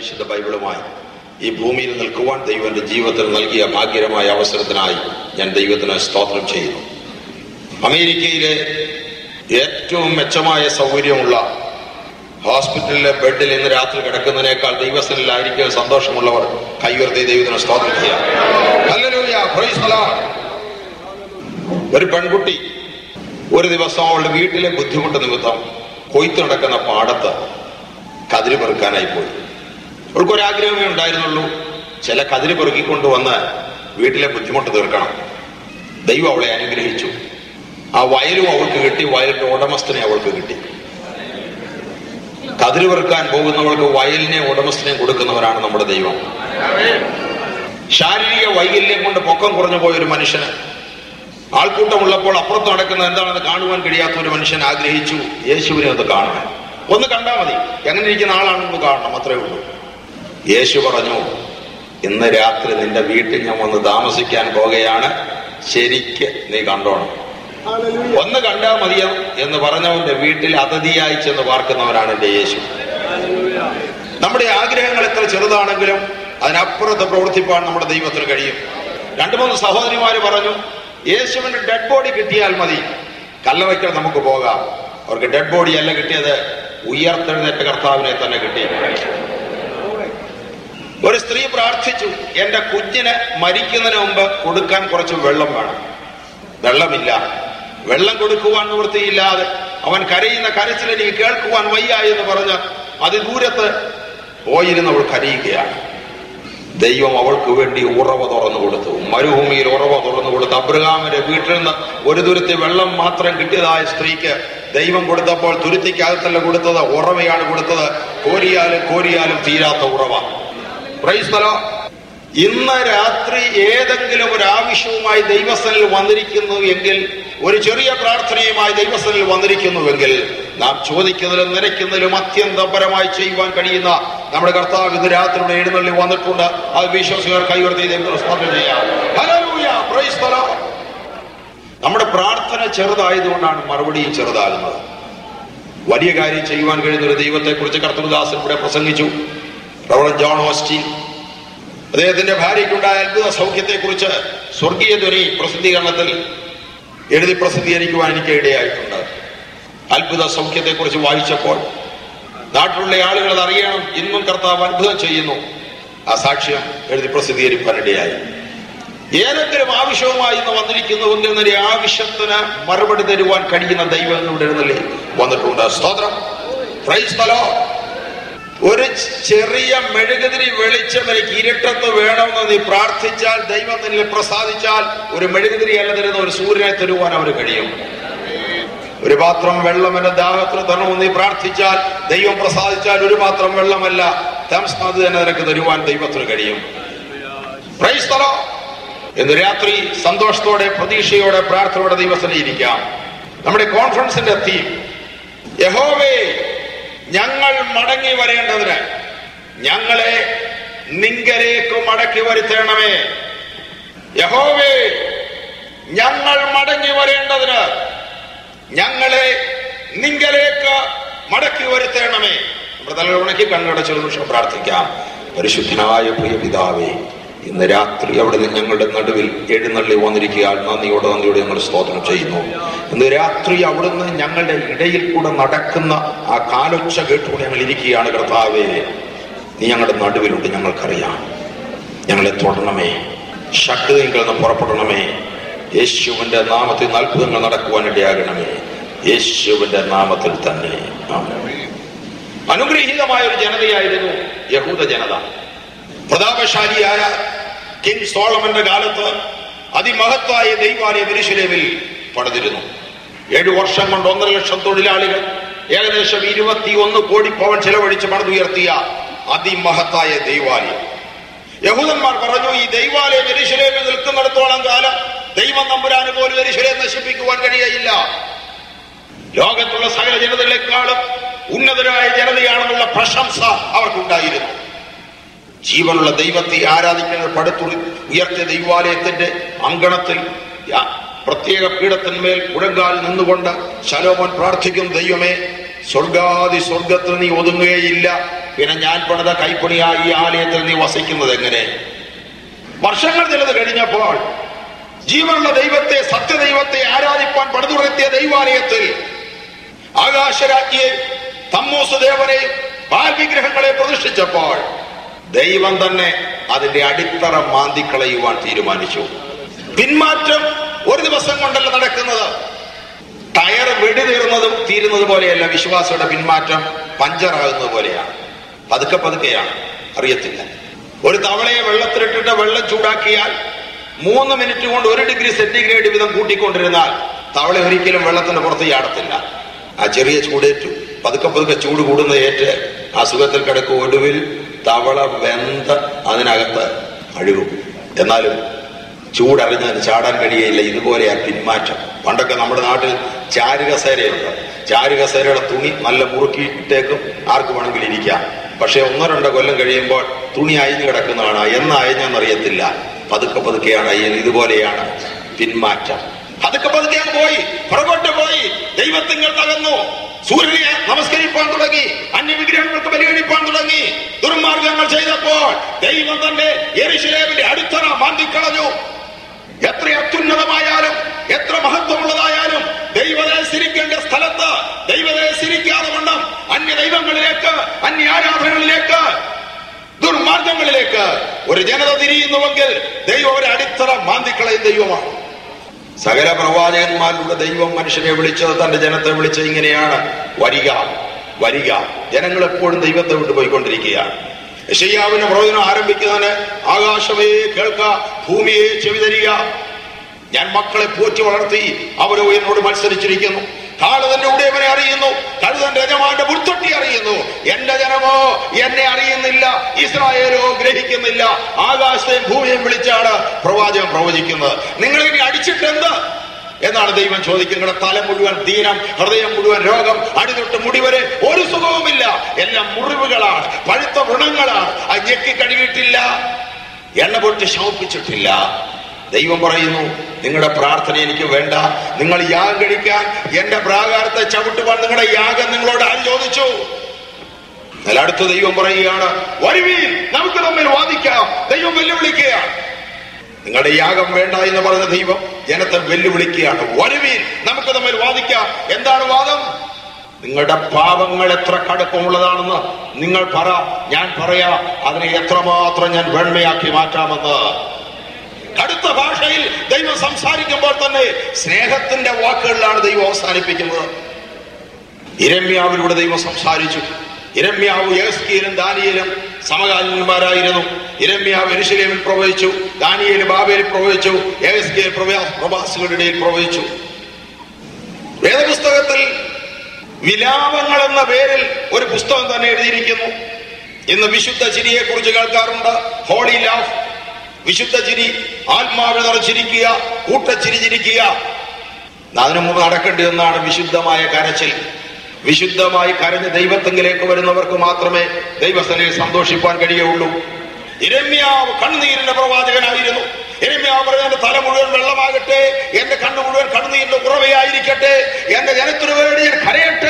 വിശുദ്ധ ബൈബിളുമായി ഈ ഭൂമിയിൽ നിൽക്കുവാൻ ദൈവം എന്റെ ജീവിതത്തിൽ നൽകിയ ഭാഗ്യകരമായ അവസരത്തിനായി ഞാൻ ദൈവത്തിന് സ്തോത്രം ചെയ്യുന്നു അമേരിക്കയിലെ ഏറ്റവും മെച്ചമായ സൗകര്യമുള്ള ഹോസ്പിറ്റലിലെ ബെഡിൽ ഇന്ന് രാത്രി കിടക്കുന്നതിനേക്കാൾ ദൈവസ്ഥനിലായിരിക്കും സന്തോഷമുള്ളവർ കൈയുയർത്തി ദൈവത്തിന് സ്തോത്രം ചെയ്യാം ഹല്ലേലൂയ, praise the Lord. ഒരു പെൺകുട്ടി ഒരു ദിവസം അവളുടെ വീട്ടിലെ ബുദ്ധിമുട്ട് നിമിത്തം കൊയ്ത്ത് നടക്കുന്ന പാടത്ത് കതിര് പെറുക്കാനായി പോയി അവൾക്കൊരാഗ്രഹമേ ഉണ്ടായിരുന്നുള്ളൂ ചില കതിര് പെറുക്കിക്കൊണ്ടുവന്ന് വീട്ടിലെ ബുദ്ധിമുട്ട് തീർക്കണം ദൈവം അവളെ അനുഗ്രഹിച്ചു ആ വയലും അവൾക്ക് കിട്ടി വയലിന്റെ ഉടമസ്ഥനെ അവൾക്ക് കിട്ടി കതിര് പെറുക്കാൻ പോകുന്നവൾക്ക് വയലിനെ ഉടമസ്ഥനെ കൊടുക്കുന്നവരാണ് നമ്മുടെ ദൈവം ശാരീരിക വൈകല്യം കൊണ്ട് പൊക്കം കുറഞ്ഞു പോയ ഒരു മനുഷ്യന് ആൾക്കൂട്ടമുള്ളപ്പോൾ അപ്പുറത്ത് നടക്കുന്ന എന്താണെന്ന് കാണുവാൻ കഴിയാത്ത ഒരു മനുഷ്യൻ ആഗ്രഹിച്ചു യേശുവിനെ ഒന്ന് കാണണം ഒന്ന് കണ്ടാൽ മതി എങ്ങനെ ഇരിക്കുന്ന ആളാണെന്ന് കാണണം അത്രേ ഉള്ളൂ യേശു പറഞ്ഞു ഇന്ന് രാത്രി നിന്റെ വീട്ടിൽ ഞാൻ വന്ന് താമസിക്കാൻ പോകുകയാണ് ശരിക്ക് നീ കണ്ടോണം ഒന്ന് കണ്ടാൽ മതിയോ എന്ന് പറഞ്ഞവന്റെ വീട്ടിൽ അതിഥിയായി ചെന്ന് പാർക്കുന്നവരാണ് എന്റെ യേശു നമ്മുടെ ആഗ്രഹങ്ങൾ എത്ര ചെറുതാണെങ്കിലും അതിനപ്പുറത്ത് പ്രവർത്തിപ്പാൻ നമ്മുടെ ദൈവത്തിന് കഴിയും രണ്ടു മൂന്ന് സഹോദരിമാര് പറഞ്ഞു യേശുവിന്റെ ഡെഡ് ബോഡി കിട്ടിയാൽ മതി കല്ലറയ്ക്കൽ നമുക്ക് പോകാം അവർക്ക് ഡെഡ് ബോഡി അല്ല കിട്ടിയത് ഉയർത്തെഴുന്നേറ്റ കർത്താവിനെ തന്നെ കിട്ടി ഒരു സ്ത്രീ പ്രാർത്ഥിച്ചു എന്റെ കുഞ്ഞിന് മരിക്കുന്നതിന് മുമ്പ് കൊടുക്കാൻ കുറച്ച് വെള്ളം വേണം വെള്ളമില്ല വെള്ളം കൊടുക്കുവാൻ നിവൃത്തിയില്ലാതെ അവൻ കരയുന്ന കരച്ചിൽ എനിക്ക് കേൾക്കുവാൻ വയ്യ എന്ന് പറഞ്ഞ് അതിദൂരത്ത് പോയിരുന്നവൾ കരയുകയാണ് ദൈവം അവൾക്ക് വേണ്ടി ഉറവ തുറന്നു കൊടുത്തു മരുഭൂമിയിൽ ഉറവ തുറന്നു കൊടുത്തു അബ്രഹാമിന്റെ വീട്ടിൽ നിന്ന് ഒരു തുരുത്തി വെള്ളം മാത്രം കിട്ടിയതായ സ്ത്രീക്ക് ദൈവം കൊടുത്തപ്പോൾ തുരുത്തിക്കകത്തല്ല കൊടുത്തത് ഉറവയാണ് കൊടുത്തത് കോരിയാലും കോരിയാലും തീരാത്ത ഉറവ Praise the Lord. ഇന്ന് രാത്രി ഏതെങ്കിലും ഒരു ആവശ്യവുമായി ദൈവസ്ഥനിൽ വന്നിരിക്കുന്നു എങ്കിൽ ഒരു ചെറിയ പ്രാർത്ഥനയുമായി ദൈവസ്ഥനിൽ വന്നിരിക്കുന്നുവെങ്കിൽ നാം ചോദിക്കുന്നതിലും നിരക്കുന്നതിലും അത്യന്തപരമായി ചെയ്യുവാൻ കഴിയുന്ന നമ്മുടെ കർത്താവ് ഇന്ന് രാത്രിയുടെ എഴുന്നള്ളി വന്നിട്ടുണ്ട് അത് വിശ്വസികർ കൈവർത്തി ദൈവത്തിന് സ്തോത്രം ചെയ്യാം Hallelujah. Praise the Lord. നമ്മുടെ പ്രാർത്ഥന ചെറുതായതുകൊണ്ടാണ് മറുപടിയും ചെറുതാകുന്നത് വലിയ കാര്യം ചെയ്യുവാൻ കഴിയുന്ന ഒരു ദൈവത്തെ കുറിച്ച് കർത്തൃദാസൻ ഇവിടെ പ്രസംഗിച്ചു റവറൻ ജോൺ ഓസ്റ്റിൻ അദ്ദേഹത്തിന്റെ ഭാര്യയ്ക്കുണ്ടായ അത്ഭുത സൗഖ്യത്തെ കുറിച്ച് സ്വർഗീയ ധ്വനി പ്രസിദ്ധീകരണത്തിൽ എഴുതി പ്രസിദ്ധീകരിക്കുവാൻ എനിക്ക് ഇടയായിട്ടുണ്ട് അത്ഭുത സൗഖ്യത്തെ കുറിച്ച് വായിച്ചപ്പോൾ നാട്ടിലുള്ള ആളുകൾ അത് അറിയണം ഇന്നും കർത്താവ് അത്ഭുതം ചെയ്യുന്നു ആ സാക്ഷ്യം എഴുതി പ്രസിദ്ധീകരിക്കാൻ ഇടയായി ഏതെങ്കിലും ആവശ്യവുമായി ഇന്ന് വന്നിരിക്കുന്നുവെങ്കിൽ നിന്റെ ആവശ്യത്തിന് മറുപടി തരുവാൻ കഴിയുന്ന ദൈവങ്ങളുടെ എഴുന്നള്ളി വന്നിട്ടുണ്ട് സ്തോത്രം Praise the Lord. ഒരു ചെറിയ മെഴുകുതിരി വെളിച്ചം എനിക്ക് ഇരുട്ടത്ത് വേണമെന്ന് നീ പ്രാർത്ഥിച്ചാൽ ദൈവം നിന്നിൽ പ്രസാദിച്ചാൽ ഒരു മെഴുകുതിരി അല്ല തരുന്ന ഒരു സൂര്യനെ തരുവാൻ അവന് കഴിയും ഒരു പാത്രം വെള്ളം എന്റെ ദാഹത്തിന് തരണമെന്ന് നീ പ്രാർത്ഥിച്ചാൽ ദൈവം പ്രസാദിച്ചാൽ ഒരു പാത്രം വെള്ളമല്ല തംസ് അത് തന്നെ നിനക്ക് തരുവാൻ ദൈവത്തിന് കഴിയും Praise the Lord. ഇന്ന് രാത്രി സന്തോഷത്തോടെ പ്രതീക്ഷയോടെ പ്രാർത്ഥനയോടെ ദൈവസ്ഥനെ ഇരിക്കാം നമ്മുടെ കോൺഫറൻസിന്റെ തീം യഹോവേ ഞങ്ങൾ മടങ്ങി വരേണ്ടതിന് ഞങ്ങളെ നിങ്കലേക്ക് മടക്കി വരുത്തണമേ യഹോവേ ഞങ്ങൾ മടങ്ങി വരേണ്ടതിന് ഞങ്ങളെ നിങ്കലേക്ക് മടക്കി വരുത്തണമേ നമ്മുടെ തലമുണക്കി കണ്ണടച്ച ഒരു നിമിഷം പ്രാർത്ഥിക്കാം പരിശുദ്ധനായ പ്രിയ പിതാവേ ഇന്ന് രാത്രി അവിടെ നിന്ന് ഞങ്ങളുടെ നടുവിൽ എഴുന്നള്ളി വന്നിരിക്കുക നന്ദിയോടെ നന്ദിയോടെ ഞങ്ങൾ സ്തോത്രം ചെയ്യുന്നു ഇന്ന് രാത്രി അവിടുന്ന് ഞങ്ങളുടെ ഇടയിൽ കൂടെ നടക്കുന്ന ആ കാലൊച്ച കേട്ടുകൊണ്ട് ഞങ്ങൾ ഇരിക്കുകയാണ് കർത്താവേ നീ ഞങ്ങളുടെ നടുവിലുണ്ട് ഞങ്ങൾക്കറിയാം ഞങ്ങളെ തൊടണമേ ശക്തിയിൽ നിന്ന് പുറപ്പെടണമേ യേശുവിന്റെ നാമത്തിൽ അത്ഭുതങ്ങൾ നടക്കുവാൻ ഇടയാകണമേ യേശുവിന്റെ നാമത്തിൽ തന്നെ ആമേൻ. അനുഗ്രഹീതമായ ഒരു ജനതയായിരുന്നു യഹൂദ ജനത പ്രതാപശാലിയായ കിങ് സോളമന്റെ കാലത്ത് അതിമഹത്തായ ദൈവാലയ വിരുശലേമിൽ പണിതിരുന്നു ഏഴു വർഷം കൊണ്ട് ഒന്നര ലക്ഷം തൊഴിലാളികൾ ഏകദേശം ഇരുപത്തിയൊന്ന് കോടി പവൻ ചെലവഴിച്ച് പണിതുയർത്തിയ അതിമഹത്തായ ദൈവാലയം യഹൂദന്മാർ പറഞ്ഞു ഈ ദൈവാലയം എരിശിലേമിൽ നിൽക്കുന്നിടത്തോളം കാലം ദൈവം നമ്പുരാന് പോലും എരിശിലേം നശിപ്പിക്കുവാൻ കഴിയയില്ല ലോകത്തുള്ള സകല ജനതകളെക്കാളും ഉന്നതരായ ജനതയാണെന്നുള്ള പ്രശംസ അവർക്കുണ്ടായിരുന്നു ജീവനുള്ള ദൈവത്തെ ആരാധിക്കുന്ന പടുത്തുറി ഉയർത്തിയ ദൈവാലയത്തിന്റെ അങ്കണത്തിൽ യാ- പ്രത്യേക പീഠത്തിന്മേൽ മുഴങ്കാൽ നിന്നുകൊണ്ട് ശലോമോൻ പ്രാർത്ഥിക്കും ദൈവമേ സ്വർഗാദി സ്വർഗത്തിൽ നീ ഒതുങ്ങുകയില്ല പിന്നെ ഞാൻ പണിത കൈപ്പണിയായി ഈ ആലയത്തിൽ നീ വസിക്കുന്നത് എങ്ങനെ വർഷങ്ങൾ ചിലത് കഴിഞ്ഞപ്പോൾ ജീവനുള്ള ദൈവത്തെ സത്യദൈവത്തെ ആരാധിപ്പാൻ പണിതുറത്തിയ ദൈവാലയത്തിൽ ആകാശരാജ്ഞിയെ തമ്മോസ് ദേവനെ ബാൽവിഗ്രഹങ്ങളെ പ്രതിഷ്ഠിച്ചപ്പോൾ ദൈവം തന്നെ അതിന്റെ അടിത്തറ മാന്തിക്കളയുവാൻ തീരുമാനിച്ചു പിന്മാറ്റം ഒരു ദിവസം കൊണ്ടല്ല നടക്കുന്നത് ടയർ വെടിതീർന്നതും തീരുന്നത് പോലെയല്ല വിശ്വാസിയുടെ പിന്മാറ്റം പഞ്ചറാകുന്നത് പോലെയാണ് പതുക്കെ പതുക്കെയാണ് അറിയത്തില്ല ഒരു തവളയെ വെള്ളത്തിലിട്ടിട്ട് വെള്ളം ചൂടാക്കിയാൽ മൂന്ന് മിനിറ്റ് കൊണ്ട് ഒരു ഡിഗ്രി സെന്റിഗ്രേഡ് വീതം കൂട്ടിക്കൊണ്ടിരുന്നാൽ തവള ഒരിക്കലും വെള്ളത്തിന്റെ പുറത്ത് ചാടത്തില്ല ആ ചെറിയ ചൂടേറ്റു പതുക്കെ പതുക്കെ ചൂട് കൂടുന്ന ഏറ്റ് ആ സുഖത്തിൽ കിടക്കും ഒടുവിൽ തവള വെന്ത് അതിനകത്ത് അഴുകും എന്നാലും ചൂടറിഞ്ഞതിന് ചാടാൻ കഴിയയില്ല ഇതുപോലെയാ പിന്മാറ്റം പണ്ടൊക്കെ നമ്മുടെ നാട്ടിൽ ചാരുകസേരയുണ്ട് ചാരുകസേരയുടെ തുണി നല്ല മുറുക്കിയിട്ടേക്കും ആർക്ക് വേണമെങ്കിലും ഇരിക്കാം പക്ഷെ ഒന്നോ രണ്ടോ കൊല്ലം കഴിയുമ്പോൾ തുണി അയഞ്ഞു കിടക്കുന്നതാണ് എന്ന് അയഞ്ഞെന്നറിയത്തില്ല പതുക്കെ പതുക്കെയാണ് അയ്യൻ ഇതുപോലെയാണ് പിന്മാറ്റം പതുക്കെ പതുക്കെ അങ്ങ് പോയി പുറകോട്ട് പോയി ദൈവത്തിങ്ങൾ തകർന്നു സൂര്യനെ നമസ്കരിപ്പാൻ തുടങ്ങി അന്യവിഗ്രഹങ്ങൾക്ക് ബലികഴിപ്പാൻ തുടങ്ങി ദുർമാർഗങ്ങൾ ചെയ്തപ്പോൾ ദൈവം തന്നെ യെരുശലേമിന്റെ അടിത്തറ മാന്തിക്കളഞ്ഞു എത്ര അത്യുന്നതമായാലും എത്ര മഹത്വമുള്ളതായാലും ദൈവത്തെ സിരിക്കേണ്ട സ്ഥലത്ത് ദൈവത്തെ സിരിക്കാതെ വണ്ണം അന്യ ദൈവങ്ങളിലേക്ക് അന്യ ആരാധനകളിലേക്ക് ദുർമാർഗങ്ങളിലേക്ക് ഒരു ജനത തിരിയുന്നുവെങ്കിൽ ദൈവം ഒരു അടിത്തറ മാന്തിക്കളയും ദൈവമാണ് സകല പ്രവാചകന്മാരുടെ ദൈവം മനുഷ്യനെ വിളിച്ചത് തന്റെ ജനത്തെ വിളിച്ചത് ഇങ്ങനെയാണ് വരിക വരിക ജനങ്ങൾ എപ്പോഴും ദൈവത്തെ വിട്ടു പോയിക്കൊണ്ടിരിക്കുകയാണ് യശയ്യാവിന്റെ പ്രവചനം ആരംഭിക്കുന്നതിന് ആകാശമേ കേൾക്ക ഭൂമിയെ ചെവിതരിക ഞാൻ മക്കളെ പോറ്റി വളർത്തി അവരോ എന്നോട് മത്സരിച്ചിരിക്കുന്നു കാളുതന്റെ ഉടയവനെ അറിയുന്നു കഴുതന്റെ യജമാന്റെ മുത്തൊട്ടി അറിയുന്നു എന്റെ ജനമോ എന്നെ അറിയുന്നില്ല ഇസ്രായേലോ ഗ്രഹിക്കുന്നില്ല ആകാശത്തെയും ഭൂമിയെയും വിളിച്ചാണ് പ്രവാചകൻ പ്രവചിക്കുന്നത് നിങ്ങൾ ഇനി അടിച്ചിട്ടെന്ത് എന്നാണ് ദൈവം ചോദിക്കുന്നത് നിങ്ങളുടെ തല മുഴുവൻ ദീനം ഹൃദയം മുഴുവൻ രോഗം അടിതൊട്ട് മുടിവരെ ഒരു സുഖവുമില്ല എല്ലാം മുറിവുകളാണ് പഴുത്ത വൃണങ്ങളാണ് അത് ഞെക്കി കഴുകിയിട്ടില്ല എണ്ണ പൊട്ടി ശമിപ്പിച്ചിട്ടില്ല ദൈവം പറയുന്നു നിങ്ങളുടെ പ്രാർത്ഥന എനിക്ക് വേണ്ട നിങ്ങൾ യാഗം കഴിക്കാൻ എന്റെ പ്രാകാരത്തെ ചവിട്ടുവാൻ നിങ്ങളുടെ യാഗം നിങ്ങളോട് ആര് ചോദിച്ചു എന്നാൽ അടുത്ത ദൈവം പറയുകയാണ് വരുവീൻ നമുക്ക് തമ്മിൽ വാദിക്കാം ദൈവം വെല്ലുവിളിക്കുകയാണ് നിങ്ങളുടെ യാഗം വേണ്ട എന്ന് പറഞ്ഞ ദൈവം ജനത്തെ വെല്ലുവിളിക്കുകയാണ് വരുവീൻ നമുക്ക് തമ്മിൽ വാദിക്കാം എന്താണ് വാദം നിങ്ങളുടെ പാപങ്ങൾ എത്ര കടുപ്പമുള്ളതാണെന്ന് നിങ്ങൾ പറ ഞാൻ പറയാ അതിനെ എത്രമാത്രം ഞാൻ വെണ്മയാക്കി മാറ്റാമെന്ന് കടുത്ത ഭാഷയിൽ ദൈവം സംസാരിക്കുമ്പോൾ തന്നെ സ്നേഹത്തിന്റെ വാക്കുകളിലാണ് ദൈവം അവസാനിപ്പിക്കുന്നത് ഇരമ്യാവിലൂടെ ദൈവം സംസാരിച്ചു ഇരമ്യാവ് യേസ്കീലും ദാനിയേലും സമകാലീനന്മാരായിരുന്നു ഇരമ്യാവ് എരുശലേമിൽ പ്രവചിച്ചു ദാനിയേൽ ബാബേലിൽ പ്രവചിച്ചു യേസ്കീൽ പ്രവാസികളുടെ ഇടയിൽ പ്രവചിച്ചു വേദപുസ്തകത്തിൽ വിലാപങ്ങൾ എന്ന പേരിൽ ഒരു പുസ്തകം തന്നെ എഴുതിയിരിക്കുന്നു ഇന്ന് വിശുദ്ധ ചിരിയെ കുറിച്ച് കേൾക്കാറുണ്ട് ഹോളി ലാഫ് വിശുദ്ധ ചിരി ആത്മാവിൽ നിറച്ചിരിക്കുക കൂട്ടച്ചിരി ചിരിക്കുക അതിനു മുമ്പ് നടക്കേണ്ടി ഒന്നാണ് വിശുദ്ധമായ കരച്ചിൽ വിശുദ്ധമായി കരഞ്ഞ് ദൈവത്തെങ്കിലേക്ക് വരുന്നവർക്ക് മാത്രമേ ദൈവസ്ഥനയിൽ സന്തോഷിപ്പാൻ കഴിയുള്ളൂ ഇരമ്യാവ് കണ്ണുനീരിന്റെ പ്രവാചകനായിരുന്നു ഇരമ്യാവ് പറഞ്ഞ എന്റെ തല മുഴുവൻ വെള്ളമാകട്ടെ എന്റെ കണ്ണു മുഴുവൻ കണ്ണുനീരിന്റെ ഉറവയായിരിക്കട്ടെ എന്റെ ജനത്തിനു വേണ്ടി ഞാൻ കരയട്ടെ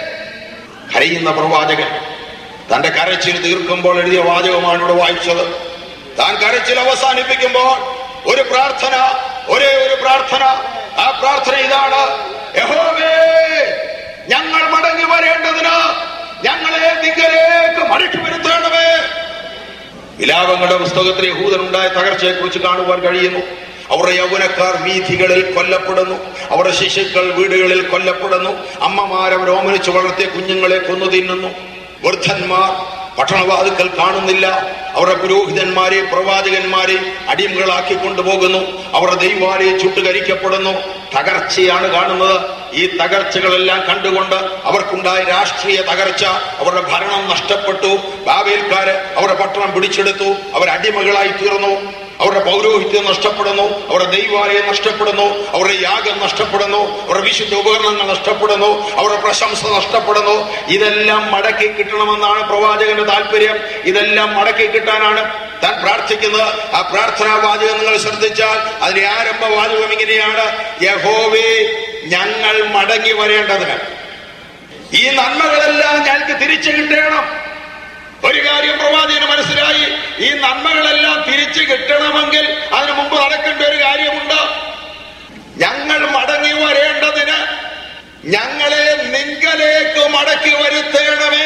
കരയുന്ന പ്രവാചകൻ തന്റെ കരച്ചിൽ തീർക്കുമ്പോൾ എഴുതിയ വാചകമാണ് ഇവിടെ വായിച്ചത് താൻ കരച്ചിൽ അവസാനിപ്പിക്കുമ്പോൾ ഒരു പ്രാർത്ഥന ഒരേ ഒരു പ്രാർത്ഥന ആ പ്രാർത്ഥന ഇതാണ് യഹോവേ ഞങ്ങൾ മടങ്ങി വരേണ്ടതിന് ഞങ്ങളെ നിങ്കലേക്ക് മടക്കി വരുത്തേണമേ വിലാപങ്ങളുടെ പുസ്തകത്തിൽ യഹൂദനുണ്ടായ തകർച്ചയെ കുറിച്ച് കാണുവാൻ കഴിയുന്നു അവരുടെ യൗവനക്കാർ വീഥികളിൽ കൊല്ലപ്പെടുന്നു അവരുടെ ശിശുക്കൾ വീടുകളിൽ കൊല്ലപ്പെടുന്നു അമ്മമാർ അവർ ഓമനിച്ച് വളർത്തിയ കുഞ്ഞുങ്ങളെ കൊന്നു തിന്നുന്നു വൃദ്ധന്മാർ പട്ടണവാതുക്കൾ കാണുന്നില്ല അവരുടെ പുരോഹിതന്മാരെ പ്രവാചകന്മാരെ അടിമകളാക്കി കൊണ്ടുപോകുന്നു അവരുടെ ദൈവാലയം ചുട്ടുകരിക്കപ്പെടുന്നു തകർച്ചയാണ് കാണുന്നത് ഈ തകർച്ചകളെല്ലാം കണ്ടുകൊണ്ട് അവർക്കുണ്ടായ രാഷ്ട്രീയ തകർച്ച അവരുടെ ഭരണം നഷ്ടപ്പെട്ടു ബാബേൽക്കാര് അവരുടെ പട്ടണം പിടിച്ചെടുത്തു അവർ അടിമകളായി തീർന്നു അവരുടെ പൗരോഹിത്യം നഷ്ടപ്പെടുന്നു അവരുടെ ദൈവാലയം നഷ്ടപ്പെടുന്നു അവരുടെ യാഗം നഷ്ടപ്പെടുന്നു അവരുടെ വിശുദ്ധ ഉപകരണങ്ങൾ നഷ്ടപ്പെടുന്നു അവരുടെ പ്രശംസ നഷ്ടപ്പെടുന്നു ഇതെല്ലാം മടക്കി കിട്ടണമെന്നാണ് പ്രവാചകന്റെ താല്പര്യം ഇതെല്ലാം മടക്കി കിട്ടാനാണ് താൻ പ്രാർത്ഥിക്കുന്നത് ആ പ്രാർത്ഥനാ വാചകം നിങ്ങൾ ശ്രദ്ധിച്ചാൽ അതിന്റെ ആരംഭ വാചകം ഇങ്ങനെയാണ് യഹോവേ ഞങ്ങൾ മടങ്ങി വരേണ്ടതിന് ഈ നന്മകളെല്ലാം ഞങ്ങൾക്ക് തിരിച്ചു കിട്ടണം ഒരു കാര്യം പ്രവാചകന് മനസ്സിലായി ഈ നന്മകളെല്ലാം തിരിച്ചു കിട്ടണമെങ്കിൽ അതിനു മുമ്പ് നടക്കേണ്ട ഒരു കാര്യമുണ്ട് ഞങ്ങൾ മടങ്ങി വരേണ്ടതിന് ഞങ്ങളെ നിങ്കലേക്ക് മടക്കി വരുത്തേണമേ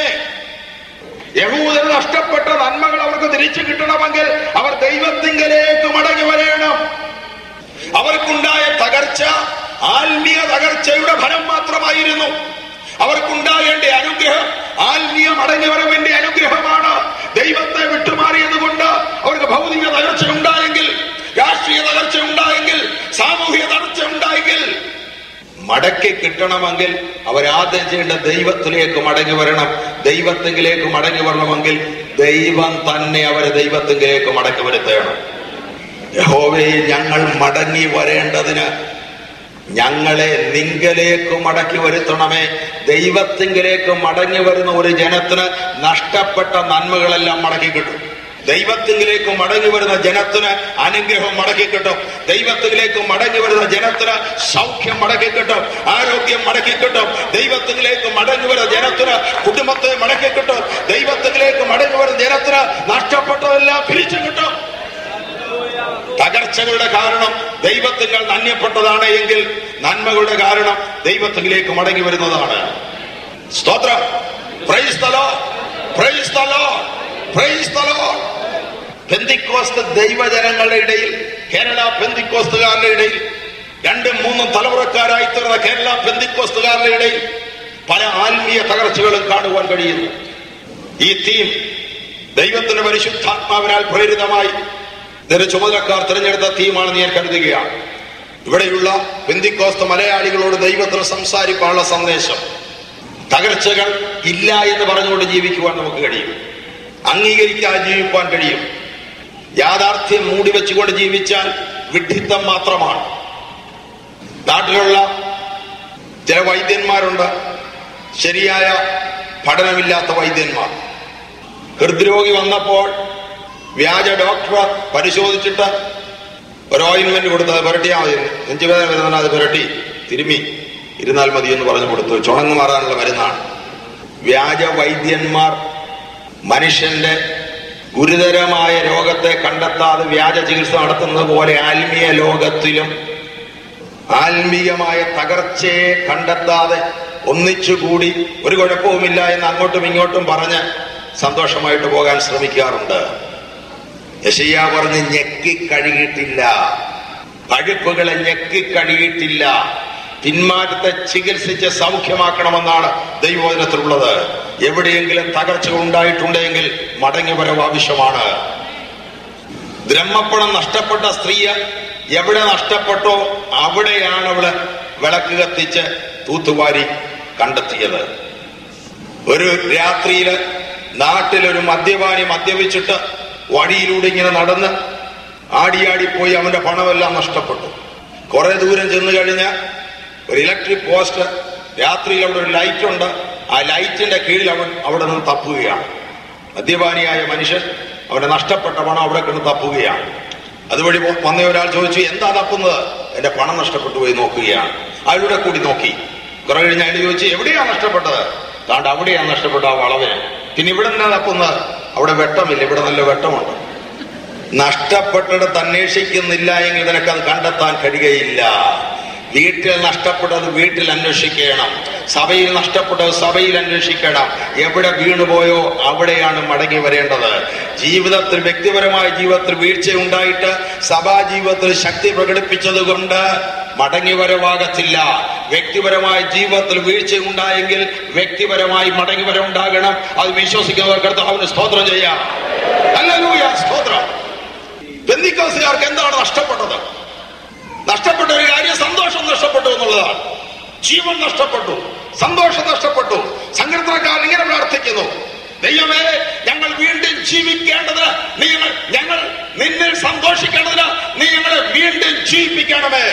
യഹൂദന് നഷ്ടപ്പെട്ട നന്മകൾ അവർക്ക് തിരിച്ചു കിട്ടണമെങ്കിൽ അവർ ദൈവത്തിങ്കലേക്ക് മടങ്ങി വരേണം അവർക്കുണ്ടായ തകർച്ച ആത്മീയ തകർച്ചയുടെ ഫലം മാത്രമായിരുന്നു അവർക്കുണ്ടാകേണ്ട അനുഗ്രഹം ആത്മീയ മടങ്ങിവരവിന്റെ അനുഗ്രഹമാണ് ദൈവത്തെ വിട്ടുമാറിയത് കൊണ്ട് അവർക്ക് ഭൗതിക തകർച്ച ഉണ്ടായെങ്കിൽ രാഷ്ട്രീയ തകർച്ച ഉണ്ടായെങ്കിൽ സാമൂഹിക തകർച്ച ഉണ്ടായെങ്കിൽ മടക്കി കിട്ടണമെങ്കിൽ അവരാദ്യം ചെയ്യേണ്ട ദൈവത്തിലേക്ക് മടങ്ങി വരണം ദൈവത്തിങ്കിലേക്ക് മടങ്ങി വരണമെങ്കിൽ ദൈവം തന്നെ അവരെ ദൈവത്തിങ്കിലേക്ക് മടക്കി വരുത്തണം യഹോവേ ഞങ്ങൾ മടങ്ങി വരേണ്ടതിന് ഞങ്ങളെ നിങ്കലേക്ക് മടക്കി വരുത്തണമേ ദൈവത്തിങ്കിലേക്ക് മടങ്ങി വരുന്ന ഒരു ജനത്തിന് നഷ്ടപ്പെട്ട നന്മകളെല്ലാം മടക്കി കിട്ടും ദൈവത്തിങ്കിലേക്ക് മടങ്ങി വരുന്ന ജനത്തിന് അനുഗ്രഹം മടക്കി കിട്ടും ദൈവത്തിലേക്ക് മടങ്ങി വരുന്ന ജനത്തിന് സൗഖ്യം മടക്കി കിട്ടും ആരോഗ്യം മടക്കി കിട്ടും ദൈവത്തിലേക്ക് മടങ്ങി വരുന്ന ജനത്തിന് കുടുംബത്തെ മടക്കി കിട്ടും ദൈവത്തിലേക്ക് മടങ്ങി വരുന്ന ജനത്തിന് നഷ്ടപ്പെട്ടതെല്ലാം തിരിച്ചു കിട്ടും തകർച്ചകളുടെ കാരണം ദൈവത്തിങ്ങൾ നന്യപ്പെട്ടതാണ് എങ്കിൽ നന്മകളുടെ കാരണം ദൈവത്തിലേക്ക് മടങ്ങി വരുന്നതാണ് സ്തോത്രം praise the Lord. Praise the Lord. Praise the Lord. Pentecost ദൈവജനങ്ങളുടെ ഇടയിൽ കേരള പെന്തിക്കോസ്തുകാരുടെ ഇടയിൽ രണ്ടും മൂന്നും തലമുറക്കാരായി തീർന്ന കേരള പെന്തിക്കോസ്തുകാരുടെ ഇടയിൽ പല ആത്മീയ തകർച്ചകളും കാണുവാൻ കഴിയുന്നു ഈ തീം ദൈവത്തിന്റെ പരിശുദ്ധാത്മാവിനാൽ പ്രേരിതമായി ഇതിന്റെ ചുമതലക്കാർ തിരഞ്ഞെടുത്ത തീമാണെന്ന് ഞാൻ കരുതുകയാണ് ഇവിടെയുള്ള ബന്ധിക്കോസ്ത മലയാളികളോട് ദൈവത്തിന് സംസാരിക്കാനുള്ള സന്ദേശം തകർച്ചകൾ ഇല്ല എന്ന് പറഞ്ഞുകൊണ്ട് ജീവിക്കുവാൻ നമുക്ക് കഴിയും അംഗീകരിക്കാതെ ജീവിക്കുവാൻ കഴിയും യാഥാർത്ഥ്യം മൂടി വെച്ചുകൊണ്ട് ജീവിച്ചാൽ വിഡ്ഢിത്തം മാത്രമാണ് നാട്ടിലുള്ള ചില വൈദ്യന്മാരുണ്ട് ശരിയായ പഠനമില്ലാത്ത വൈദ്യന്മാർ ഹൃദ്രോഗി വന്നപ്പോൾ വ്യാജ ഡോക്ടർ പരിശോധിച്ചിട്ട് ഒരു ഓയിൻമെന്റ് കൊടുത്ത് അത് പുരട്ടിയാൽ മതി നെഞ്ചുവേദന വരുന്നതിന് അത് പുരട്ടി തിരുമി ഇരുന്നാൽ മതി എന്ന് പറഞ്ഞു കൊടുത്തു ചുണങ്ങ് മാറാനുള്ള മരുന്നാണ് വ്യാജ വൈദ്യന്മാർ മനുഷ്യന്റെ ഗുരുതരമായ രോഗത്തെ കണ്ടെത്താതെ വ്യാജ ചികിത്സ നടത്തുന്നത് പോലെ ആത്മീയ ലോകത്തിലും ആത്മീയമായ തകർച്ചയെ കണ്ടെത്താതെ ഒന്നിച്ചുകൂടി ഒരു കുഴപ്പവുമില്ല എന്ന് അങ്ങോട്ടും ഇങ്ങോട്ടും പറഞ്ഞ് സന്തോഷമായിട്ട് പോകാൻ ശ്രമിക്കാറുണ്ട് യശയ്യ പറഞ്ഞ് ഞെക്കി കഴുകിയിട്ടില്ല പഴുപ്പുകളെ ഞെക്കി കഴുകിയിട്ടില്ല പിന്മാറ്റത്തെ ചികിത്സിച്ച് സൗഖ്യമാക്കണമെന്നാണ് ദൈവവചനത്തിലുള്ളത് എവിടെയെങ്കിലും തകർച്ചകൾ ഉണ്ടായിട്ടുണ്ടെങ്കിൽ മടങ്ങി വരവ് ആവശ്യമാണ് ബ്രഹ്മപ്പണം നഷ്ടപ്പെട്ട സ്ത്രീയെ എവിടെ നഷ്ടപ്പെട്ടോ അവിടെയാണ് അവള് വിളക്ക് കത്തിച്ച് തൂത്തുവാരി കണ്ടെത്തിയത് ഒരു രാത്രിയില് നാട്ടിലൊരു മദ്യപാനി മദ്യപിച്ചിട്ട് വഴിയിലൂടെ ഇങ്ങനെ നടന്ന് ആടിയാടിപ്പോയി അവന്റെ പണമെല്ലാം നഷ്ടപ്പെട്ടു കുറെ ദൂരം ചെന്ന് കഴിഞ്ഞ് ഒരു ഇലക്ട്രിക് പോസ്റ്റ് രാത്രിയിൽ അവിടെ ഒരു ലൈറ്റ് ഉണ്ട് ആ ലൈറ്റിന്റെ കീഴിൽ അവൻ അവിടെ നിന്ന് തപ്പുകയാണ് മദ്യപാനിയായ മനുഷ്യൻ അവന്റെ നഷ്ടപ്പെട്ട പണം അവിടെ കിടന്ന് തപ്പുകയാണ് അതുവഴി പോ- വന്ന ഒരാൾ ചോദിച്ചു എന്താ തപ്പുന്നത് എന്റെ പണം നഷ്ടപ്പെട്ടു പോയി നോക്കുകയാണ് അയാളുടെ കൂടി നോക്കി കുറെ കഴിഞ്ഞ് അയാൾ ചോദിച്ചു എവിടെയാ നഷ്ടപ്പെട്ടത് താണ്ട് അവിടെയാണ് നഷ്ടപ്പെട്ട ആ വളവിന് പിന്നെ ഇവിടെ എന്താ തപ്പുന്നത് അവിടെ വെട്ടമില്ല ഇവിടെ നല്ല വെട്ടമുണ്ട് നഷ്ടപ്പെട്ടിടത്ത് അന്വേഷിക്കുന്നില്ല എങ്കിൽ നിനക്ക് അത് കണ്ടെത്താൻ കഴിയുകയില്ല വീട്ടിൽ നഷ്ടപ്പെട്ടത് വീട്ടിൽ അന്വേഷിക്കണം സഭയിൽ നഷ്ടപ്പെട്ടത് സഭയിൽ അന്വേഷിക്കണം എവിടെ വീണുപോയോ അവിടെയാണ് മടങ്ങി വരേണ്ടത് ജീവിതത്തിൽ വ്യക്തിപരമായ ജീവിതത്തിൽ വീഴ്ച ഉണ്ടായിട്ട് സഭാ ജീവിതത്തിൽ ശക്തി പ്രകടിപ്പിച്ചത് കൊണ്ട് മടങ്ങി വരവാകത്തില്ല വ്യക്തിപരമായ ജീവിതത്തിൽ വീഴ്ച ഉണ്ടായെങ്കിൽ വ്യക്തിപരമായി മടങ്ങി വരവുണ്ടാകണം അത് വിശ്വസിക്കുന്നവർ കർത്താവിന് സ്തോത്രം ചെയ്യാം ഹല്ലേലൂയ സ്തോത്രം ബന്ധിക്കോസുകാർക്ക് എന്താണ് നഷ്ടപ്പെട്ടത് നഷ്ടപ്പെട്ട ഒരു കാര്യം സന്തോഷം നഷ്ടപ്പെട്ടു എന്നുള്ളതാണ് ജീവൻ നഷ്ടപ്പെട്ടു സന്തോഷം നഷ്ടപ്പെട്ടു സങ്കീർത്തനക്കാരൻ ഇങ്ങനെ പ്രാർത്ഥിക്കുന്നു ദൈവമേ ഞങ്ങൾ വീണ്ടും ജീവിക്കേണ്ടതിന് നീ ഞങ്ങൾ ഞങ്ങൾ നിന്നിൽ സന്തോഷിക്കേണ്ടതിന് നീ ഞങ്ങളെ വീണ്ടും ജീവിപ്പിക്കണമേ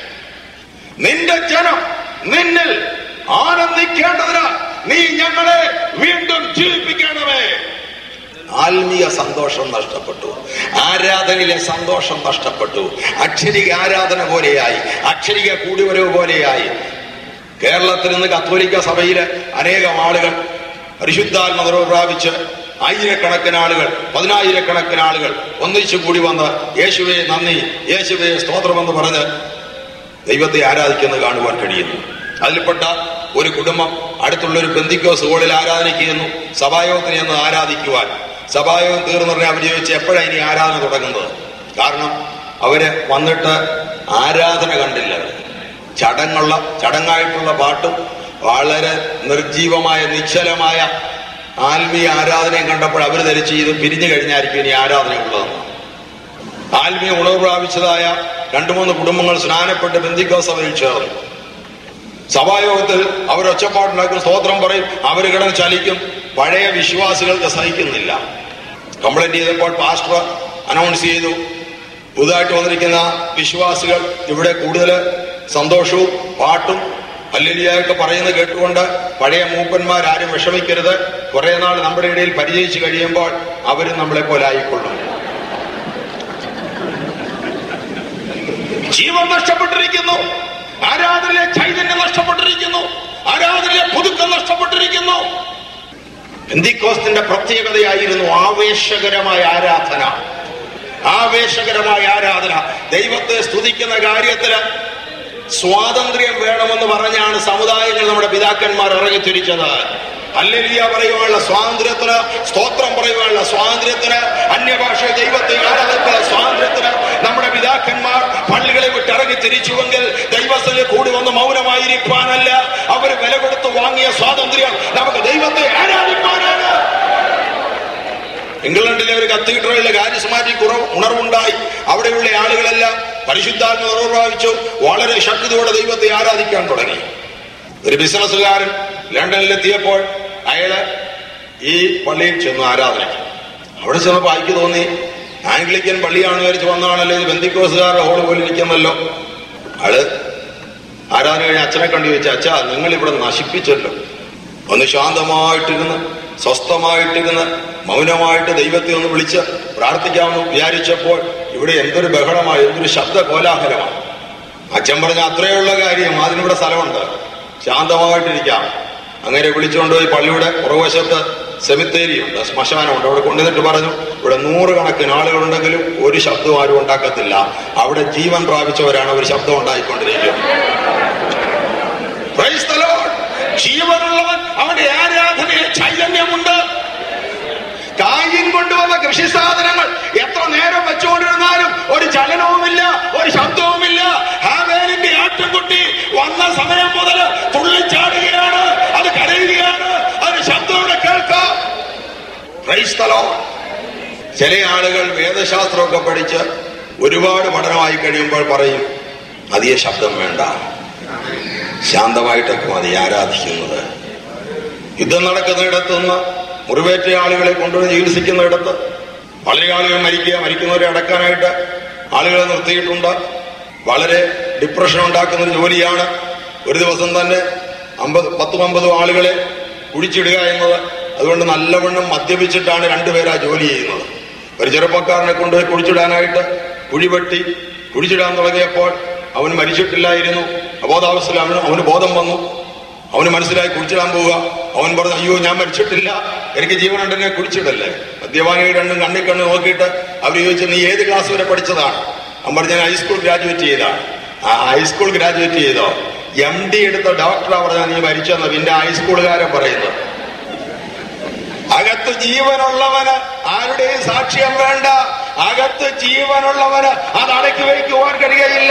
നിന്റെ ജനം നിന്നിൽ ആനന്ദിക്കേണ്ടതിന് നീ ഞങ്ങളെ വീണ്ടും ജീവിപ്പിക്കണമേ ആത്മീയ സന്തോഷം നഷ്ടപ്പെട്ടു ആരാധനയിലെ സന്തോഷം നഷ്ടപ്പെട്ടു അക്ഷരിക ആരാധന പോലെയായി അക്ഷരിക കൂടിവരവ് പോലെയായി കേരളത്തിൽ നിന്ന് കത്തോലിക്ക സഭയില് അനേകം ആളുകൾ പരിശുദ്ധാത്മകരവ് പ്രാപിച്ച് ആയിരക്കണക്കിന് ആളുകൾ പതിനായിരക്കണക്കിന് ആളുകൾ ഒന്നിച്ചു കൂടി വന്ന് യേശുവെ നന്ദി യേശുവെ സ്തോത്രമെന്ന് പറഞ്ഞ് ദൈവത്തെ ആരാധിക്കുന്നത് കാണുവാൻ കഴിയുന്നു അതിൽപ്പെട്ട ഒരു കുടുംബം അടുത്തുള്ള ഒരു ബന്ധിക്കോസ് ഹോളിൽ ആരാധനയ്ക്ക് ചെയ്യുന്നു സഭായോഗത്തിന് എന്ന് ആരാധിക്കുവാൻ സഭായോഗം തീർന്നുടനെ അവർ ചോദിച്ചു എപ്പോഴാണ് ഇനി ആരാധന തുടങ്ങുന്നത് കാരണം അവര് വന്നിട്ട് ആരാധന കണ്ടില്ല അവര്. ചടങ്ങുള്ള ചടങ്ങായിട്ടുള്ള പാട്ടും വളരെ നിർജീവമായ നിശ്ചലമായ ആത്മീയ ആരാധനയും കണ്ടപ്പോൾ അവർ ധരിച്ച് ഇത് പിരിഞ്ഞു കഴിഞ്ഞായിരിക്കും ഇനി ആരാധന ഉള്ളതെന്ന് ആത്മീയ ഉണർവ് പ്രാപിച്ചതായ രണ്ടു മൂന്ന് കുടുംബങ്ങൾ സ്നാനപ്പെട്ട് ബന്ധിക്കോ സഭയിൽ ചേർന്നു സഭായോഗത്തിൽ അവർ ഒച്ചപ്പാടുണ്ടാക്കും സ്തോത്രം പറയും അവർ കിടന്ന് ചലിക്കും പഴയ വിശ്വാസികൾക്ക് സഹിക്കുന്നില്ല കംപ്ലൈന്റ് ചെയ്തപ്പോൾ പാസ്റ്റർ അനൗൺസ് ചെയ്തു പുതുതായിട്ട് വന്നിരിക്കുന്ന വിശ്വാസികൾ ഇവിടെ കൂടുതൽ സന്തോഷവും പാട്ടും ഹല്ലേലൂയായൊക്കെ പറയുന്നത് കേട്ടുകൊണ്ട് പഴയ മൂപ്പന്മാരാരും വിഷമിക്കരുത് കുറെ നാൾ നമ്മുടെ ഇടയിൽ പരിചയിച്ചു കഴിയുമ്പോൾ അവരും നമ്മളെ പോലെ ആയിക്കൊള്ളും ജീവൻ നഷ്ടപ്പെട്ടിരിക്കുന്നു ആരാധനയിലെ ചൈതന്യം നഷ്ടപ്പെട്ടിരിക്കുന്നു ആരാധനയിലെ പുതുക്കം നഷ്ടപ്പെട്ടിരിക്കുന്നു എന്തിക്കോസ്തിന്റെ പ്രത്യേകതയായിരുന്നു ആവേശകരമായ ആരാധന ആവേശകരമായ ആരാധന ദൈവത്തെ സ്തുതിക്കുന്ന കാര്യത്തില് സ്വാതന്ത്ര്യം വേണമെന്ന് പറഞ്ഞാണ് സമുദായങ്ങൾ നമ്മുടെ പിതാക്കന്മാർ ഇറങ്ങിത്തിരിച്ചത് അല്ലെലിയ പറയുവാനുള്ള സ്വാതന്ത്ര്യത്തിന് സ്തോത്രം പറയുവാനുള്ള സ്വാതന്ത്ര്യത്തിന് അന്യഭാഷ ദൈവത്തെ ആരാധിക്കുന്ന സ്വാതന്ത്ര്യത്തിന് നമ്മുടെ പിതാക്കന്മാർ പള്ളികളെ വിട്ട് ഇറങ്ങി തിരിച്ചുവെങ്കിൽ ദൈവസ്ഥയിൽ കൂടി വന്ന് മൗനമായിരിക്കാനല്ല അവർ വില കൊടുത്ത് വാങ്ങിയ സ്വാതന്ത്ര്യം നമുക്ക് ദൈവത്തെ ആരാധിക്കാനാണ് ഇംഗ്ലണ്ടിലെ ഒരു കത്തീഡ്രലിലെ കാരിസ്മാറ്റിക് കുറവ് ഉണർവുണ്ടായി അവിടെയുള്ള ആളുകളെല്ലാം പരിശുദ്ധാത്മ ഉണർവ് പ്രാപിച്ചു വളരെ ശക്തിയോടെ ദൈവത്തെ ആരാധിക്കാൻ തുടങ്ങി ഒരു ബിസിനസ്സുകാരൻ ലണ്ടനിലെത്തിയപ്പോൾ അയാള് ഈ പള്ളിയിൽ ചെന്നു ആരാധനയ്ക്ക് അവിടെ ചെന്നപ്പോ അയക്ക് തോന്നി ആംഗ്ലിക്കൻ പള്ളിയാണ് വിചാരിച്ച് വന്നതാണല്ലോ ഇത് ബന്ധിക്കോസുകാരുടെ ഹോള് പോലെ ഇരിക്കുന്നല്ലോ ആള് ആരാധന കഴിഞ്ഞ അച്ഛനെ കണ്ടു ചോദിച്ചു അച്ഛാ നിങ്ങൾ ഇവിടെ നശിപ്പിച്ചല്ലോ ഒന്ന് ശാന്തമായിട്ടിരുന്ന് സ്വസ്ഥമായിട്ടിരുന്ന് മൗനമായിട്ട് ദൈവത്തെ ഒന്ന് വിളിച്ച് പ്രാർത്ഥിക്കാമെന്ന് വിചാരിച്ചപ്പോൾ ഇവിടെ എന്തൊരു ബഹളമാണ് എന്തൊരു ശബ്ദ കോലാഹലമാണ് അച്ഛൻ പറഞ്ഞ അത്രയുള്ള കാര്യം അതിനിവിടെ സ്ഥലമുണ്ട് ശാന്തമായിട്ടിരിക്കാം അങ്ങനെ വിളിച്ചുകൊണ്ടുപോയി പള്ളിയുടെ പുറവശത്ത് സെമിത്തേരിയുണ്ട് ശ്മശാനമുണ്ട് അവിടെ കൊണ്ടുവന്നിട്ട് പറഞ്ഞു ഇവിടെ നൂറുകണക്കിന് ആളുകളുണ്ടെങ്കിലും ഒരു ശബ്ദവും ആരും ഉണ്ടാക്കത്തില്ല അവിടെ ജീവൻ പ്രാപിച്ചവരാണ് ഒരു ശബ്ദം ഉണ്ടായിക്കൊണ്ടിരിക്കുന്നത് Praise the Lord. ജീവനുള്ളവൻ അവന്റെ ആരാധനയിൽ ചൈതന്യമുണ്ട് കായും കൊണ്ടുവന്ന കൃഷി സാധനങ്ങൾ എത്ര നേരം വെച്ചുകൊണ്ടിരുന്നാലും ഒരു ചലനവുമില്ല ഒരു ശബ്ദവുമില്ല ഹാവേലിന്റെ ആട്ടുംകുട്ടി വന്ന സമയം മുതൽ തുള്ളിച്ചാടുകയാണ് അത് കരയുകയാണ് അതിന് ശബ്ദത്തോടെ കേൾക്കാം Praise the Lord. ചില ആളുകൾ വേദശാസ്ത്രമൊക്കെ പഠിച്ച് ഒരുപാട് പഠനമായി കഴിയുമ്പോൾ പറയും അധിക ശബ്ദം വേണ്ട ശാന്തമായിട്ടൊക്കെ മതി ആരാധിക്കുന്നത് യുദ്ധം നടക്കുന്നിടത്തുനിന്ന് മുറിവേറ്റ ആളുകളെ കൊണ്ടുവന്ന് ചികിത്സിക്കുന്നിടത്ത് വളരെ ആളുകൾ മരിക്കുക മരിക്കുന്നവരെ അടക്കാനായിട്ട് ആളുകളെ നിർത്തിയിട്ടുണ്ട് വളരെ ഡിപ്രഷൻ ഉണ്ടാക്കുന്ന ഒരു ജോലിയാണ് ഒരു ദിവസം തന്നെ അമ്പത് പത്തും അമ്പതും ആളുകളെ കുഴിച്ചിടുക എന്നത് അതുകൊണ്ട് നല്ലവണ്ണം മദ്യപിച്ചിട്ടാണ് രണ്ടുപേരാ ജോലി ചെയ്യുന്നത് ഒരു ചെറുപ്പക്കാരനെ കൊണ്ടുപോയി കുഴിച്ചിടാനായിട്ട് കുഴി വെട്ടി കുഴിച്ചിടാൻ തുടങ്ങിയപ്പോൾ അവൻ മരിച്ചിട്ടില്ലായിരുന്നു അബോധാവസ്ഥയിൽ അവന് അവന് ബോധം വന്നു അവന് മനസ്സിലായി കുടിച്ചിടാൻ പോവുക അവൻ പറഞ്ഞു അയ്യോ ഞാൻ മരിച്ചിട്ടില്ല എനിക്ക് ജീവനുണ്ടെന്നെ കുടിച്ചിടല്ലേ മദ്യപാനികൾ രണ്ടും കണ്ണി കണ്ണ് നോക്കിയിട്ട് അവർ ചോദിച്ചു നീ ഏത് ക്ലാസ് വരെ പഠിച്ചതാണ് അവൻ പറഞ്ഞു ഞാൻ ഹൈസ്കൂൾ ഗ്രാജുവേറ്റ് ചെയ്താണ് ആ ഹൈസ്കൂൾ ഗ്രാജുവേറ്റ് ചെയ്തോ എം ഡി എടുത്ത ഡോക്ടറാ പറഞ്ഞാൽ നീ മരിച്ചെന്ന് പിന്നെ ഹൈസ്കൂളുകാരൻ പറയുന്നത് അകത്ത് ജീവനുള്ളവന് ആരുടെയും സാക്ഷ്യം വേണ്ട അകത്ത് ജീവനുള്ളവന് അത് അടക്കി വയ്ക്കുവാൻ കഴിയയില്ല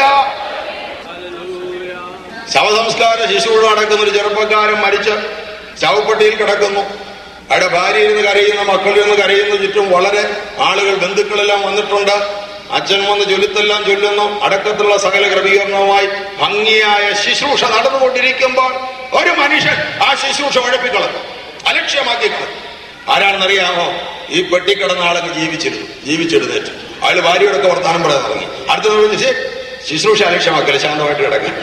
ശവസംസ്കാര ശിശുവിടെ നടക്കുന്ന ഒരു ചെറുപ്പക്കാരൻ മരിച്ച് ശവപ്പെട്ടിയിൽ കിടക്കുന്നു അയാളുടെ ഭാര്യ ഇരുന്ന് കരയുന്ന മക്കൾ ഇരുന്ന് കരയുന്ന ചുറ്റും വളരെ ആളുകൾ ബന്ധുക്കളെല്ലാം വന്നിട്ടുണ്ട് അച്ഛൻ വന്ന് ചൊല്ലുത്തെല്ലാം ചൊല്ലുന്നു അടക്കത്തുള്ള സകല ക്രമീകരണവുമായി ഭംഗിയായ ശുശ്രൂഷ നടന്നുകൊണ്ടിരിക്കുമ്പോൾ ഒരു മനുഷ്യൻ ആ ശുശ്രൂഷ ഉഴപ്പിക്കളഞ്ഞു അലക്ഷ്യമാക്കി കളഞ്ഞു ആരാണെന്നറിയാമോ ഈ പെട്ടി കിടന്ന ആളൊക്കെ ജീവിച്ചിരുന്നു ജീവിച്ചെടുത്തേറ്റ് അയാൾ ഭാര്യയോടൊക്കെ വർത്താനം പറയാൻ തുടങ്ങി അടുത്ത ചോദിച്ചു ശുശ്രൂഷ അലക്ഷ്യമാക്കല് ശാന്തമായിട്ട് കിടക്കാൻ